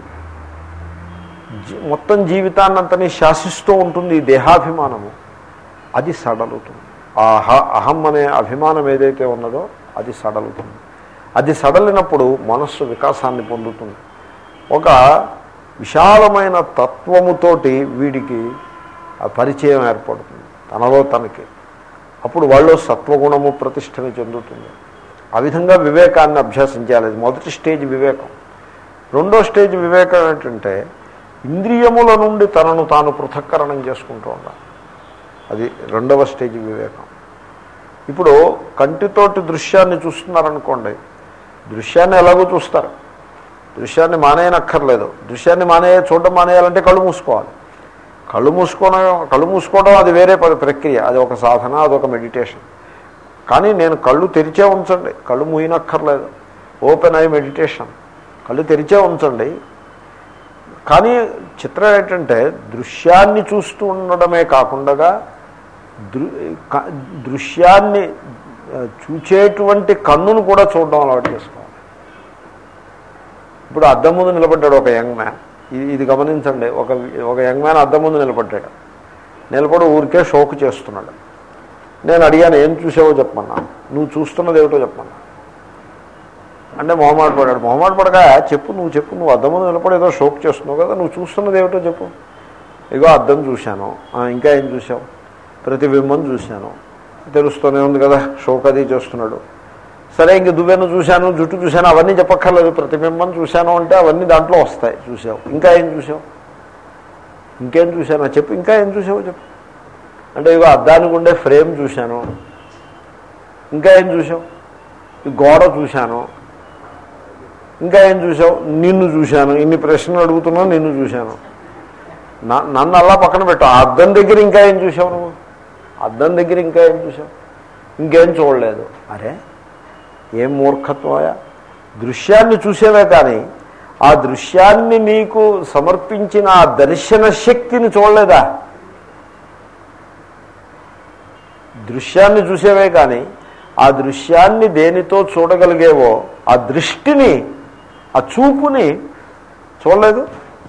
Speaker 1: జీ- మొత్తం జీవితాన్నంతని శాసిస్తూ ఉంటుంది ఈ దేహాభిమానము అది సడలుతుంది ఆ అహ అహం అనే అభిమానం ఏదైతే ఉన్నదో అది సడలుతుంది అది సడలినప్పుడు మనస్సు వికాసాన్ని పొందుతుంది ఒక విశాలమైన తత్వముతోటి వీడికి ఆ పరిచయం ఏర్పడుతుంది తనలో తనకి అప్పుడు వాళ్ళు సత్వగుణము ప్రతిష్టని చెందుతుంది ఆ విధంగా వివేకాన్ని అభ్యాసం చేయాలి అది మొదటి స్టేజ్ వివేకం రెండో స్టేజ్ వివేకం ఏంటంటే ఇంద్రియముల నుండి తనను తాను పృథక్కరణం చేసుకుంటూ ఉండాలి అది రెండవ స్టేజ్ వివేకం ఇప్పుడు కంటితోటి దృశ్యాన్ని చూస్తున్నారనుకోండి దృశ్యాన్ని ఎలాగో చూస్తారు దృశ్యాన్ని మానేయనక్కర్లేదు దృశ్యాన్ని మానేయ చూడడం మానేయాలంటే కళ్ళు మూసుకోవాలి కళ్ళు మూసుకోవడం కళ్ళు మూసుకోవడం అది వేరే ప- ప్రక్రియ అది ఒక సాధన అదొక మెడిటేషన్ కానీ నేను కళ్ళు తెరిచే ఉంచండి కళ్ళు మూయనక్కర్లేదు ఓపెన్ ఐ మెడిటేషన్ కళ్ళు తెరిచే ఉంచండి కానీ చిత్రం ఏంటంటే దృశ్యాన్ని చూస్తూ ఉండడమే కాకుండా దృ క- దృశ్యాన్ని ఆ, చూచేటువంటి కన్నును కూడా చూడడం అలవాటు చేసుకోవాలి ఇప్పుడు అద్దం ముందు నిలబడ్డాడు ఒక యంగ్ మ్యాన్ ఇది ఇది గమనించండి ఒక ఒక యంగ్ మ్యాన్ అద్దం ముందు నిలబడ్డాడు నిలబడి ఊరికే షోకు చేస్తున్నాడు నేను అడిగాను ఏం చూసావో చెప్పమన్నా నువ్వు చూస్తున్నది ఏమిటో చెప్పమన్నా అంటే మొహమాట పడాడు మొహమాట పడక చెప్పు నువ్వు చెప్పు నువ్వు అద్దం ముందు నిలబడి ఏదో షోక్ చేస్తున్నావు కదా నువ్వు చూస్తున్నది ఏమిటో చెప్పు ఇగో అద్దం చూశాను "ఆ, ఇంకా ఏం చూసావు ప్రతిబింబం చూశాను తెలుస్తూనే ఉంది కదా షోక్ అది చేస్తున్నాడు సరే ఇంక దువ్వెను చూశాను జుట్టు చూశాను అవన్నీ చెప్పక్కర్లేదు ప్రతిబింబం చూశాను అంటే అవన్నీ దాంట్లో వస్తాయి చూసావు ఇంకా ఏం చూసావు ఇంకేం చూశాను చెప్పు ఇంకా ఏం చూసావు చెప్పు అంటే ఇగో అద్దానికి ఉండే ఫ్రేమ్ చూశాను ఇంకా ఏం చూసావు ఈ గోడ చూశాను ఇంకా ఏం చూసావు నిన్ను చూశాను ఇన్ని ప్రశ్నలు అడుగుతున్నా నిన్ను చూశాను నా నన్ను అలా పక్కన పెట్టు ఆ అద్దం దగ్గర ఇంకా ఏం చూసావు నువ్వు అద్దం దగ్గర ఇంకా ఏం చూసావు ఇంకేం చూడలేదు అరే ఏం మూర్ఖత్వమయా దృశ్యాన్ని చూసేవే కానీ ఆ దృశ్యాన్ని నీకు సమర్పించిన ఆ దర్శన శక్తిని చూడలేదా దృశ్యాన్ని చూసేవే కానీ ఆ దృశ్యాన్ని దేనితో చూడగలిగేవో ఆ దృష్టిని ఆ చూపుని చూడలేదు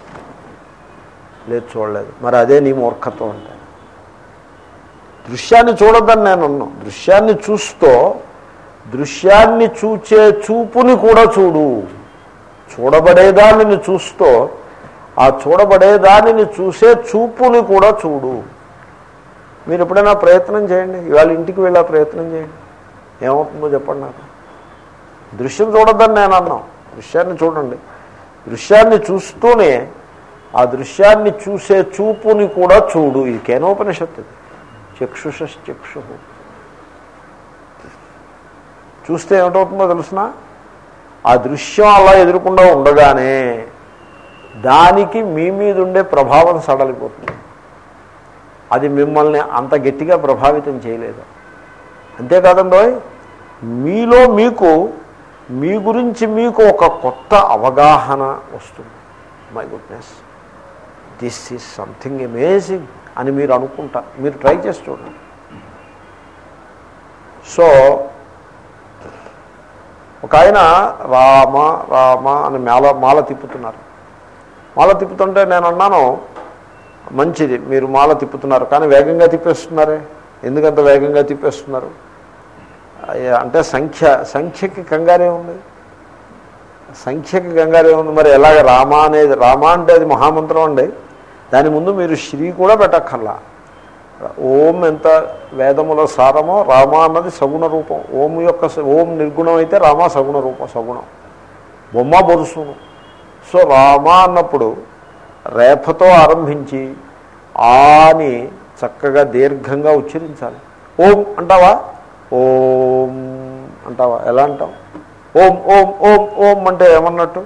Speaker 1: లేదు చూడలేదు మరి అదే నీ మూర్ఖత్వం అంటే దృశ్యాన్ని చూడొద్దని నేను అన్నాను దృశ్యాన్ని చూస్తూ దృశ్యాన్ని చూచే చూపుని కూడా చూడు చూడబడేదానిని చూస్తూ ఆ చూడబడేదానిని చూసే చూపుని కూడా చూడు మీరు ఎప్పుడైనా ప్రయత్నం చేయండి ఇవాళ ఇంటికి వెళ్ళా ప్రయత్నం చేయండి ఏమవుతుందో చెప్పండి నాకు దృశ్యం చూడొద్దని నేను అన్నాం దృశ్యాన్ని చూడండి దృశ్యాన్ని చూస్తూనే ఆ దృశ్యాన్ని చూసే చూపుని కూడా చూడు ఇది కేనోపనిషత్తు ఇది చక్షుషక్షు చూస్తే ఏమిటవుతుందో తెలుసిన ఆ దృశ్యం అలా ఎదురకుండా ఉండగానే దానికి మీ మీద ఉండే ప్రభావం సడలిపోతుంది అది మిమ్మల్ని అంత గట్టిగా ప్రభావితం చేయలేదు అంతేకాదండో మీలో మీకు మీ గురించి మీకు ఒక కొత్త అవగాహన వస్తుంది my goodness this is something amazing అని మీరు అనుకుంటారు మీరు ట్రై చేసి చూడండి సో ఒక ఆయన రామ రామ అని మాల మాల తిప్పుతున్నారు మాల తిప్పుతుంటే నేను అన్నాను మంచిది మీరు మాల తిప్పుతున్నారు కానీ వేగంగా తిప్పేస్తున్నారే ఎందుకంత వేగంగా తిప్పేస్తున్నారు అయ్య, అంటే సంఖ్య సంఖ్యకి కంగారే ఉంది సంఖ్యకి గంగారు ఏముంది మరి ఎలాగ రామ అనేది రామ అంటే అది మహామంత్రం అండి దాని ముందు మీరు శ్రీ కూడా పెట్టక్కర్లా ఓం ఎంత వేదముల సారమో రామ అన్నది సగుణ రూపం ఓం యొక్క స- ఓం నిర్గుణం అయితే రామ సగుణ రూపం సగుణం బొమ్మ బొరుసును సో రామ అన్నప్పుడు రేఫతో ఆరంభించి ఆని చక్కగా దీర్ఘంగా ఉచ్చరించాలి ఓం అంటావా ఓం అంటావా ఎలా అంటావు ఓం ఓం ఓం ఓం అంటే ఏమన్నట్టు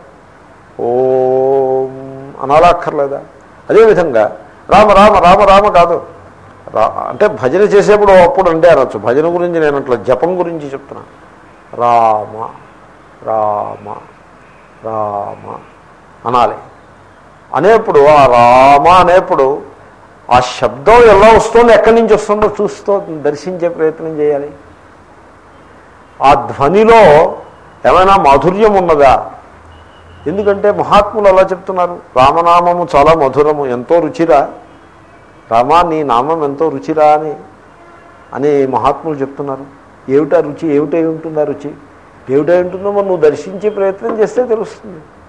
Speaker 1: ఓం అనాలా అక్కర్లేదా అదేవిధంగా రామ రామ రామ రామ కాదు రా అంటే భజన చేసేప్పుడు అప్పుడు అంటే అనొచ్చు భజన గురించి నేను అట్లా జపం గురించి చెప్తున్నా రామ రామ రామ అనాలి అనేప్పుడు ఆ రామ అనేప్పుడు ఆ శబ్దం ఎలా వస్తుందో ఎక్కడి నుంచి వస్తుందో చూస్తూ దర్శించే ప్రయత్నం చేయాలి ఆ ధ్వనిలో ఏమైనా మాధుర్యం ఉన్నదా ఎందుకంటే మహాత్ములు అలా చెప్తున్నారు రామనామము చాలా మధురము ఎంతో రుచిరా రామా నీ నామం ఎంతో రుచిరా అని అని మహాత్ములు చెప్తున్నారు ఏమిటా రుచి ఏమిటై ఉంటుందా రుచి ఏమిటై ఉంటుందో మరి నువ్వు దర్శించే ప్రయత్నం చేస్తే తెలుస్తుంది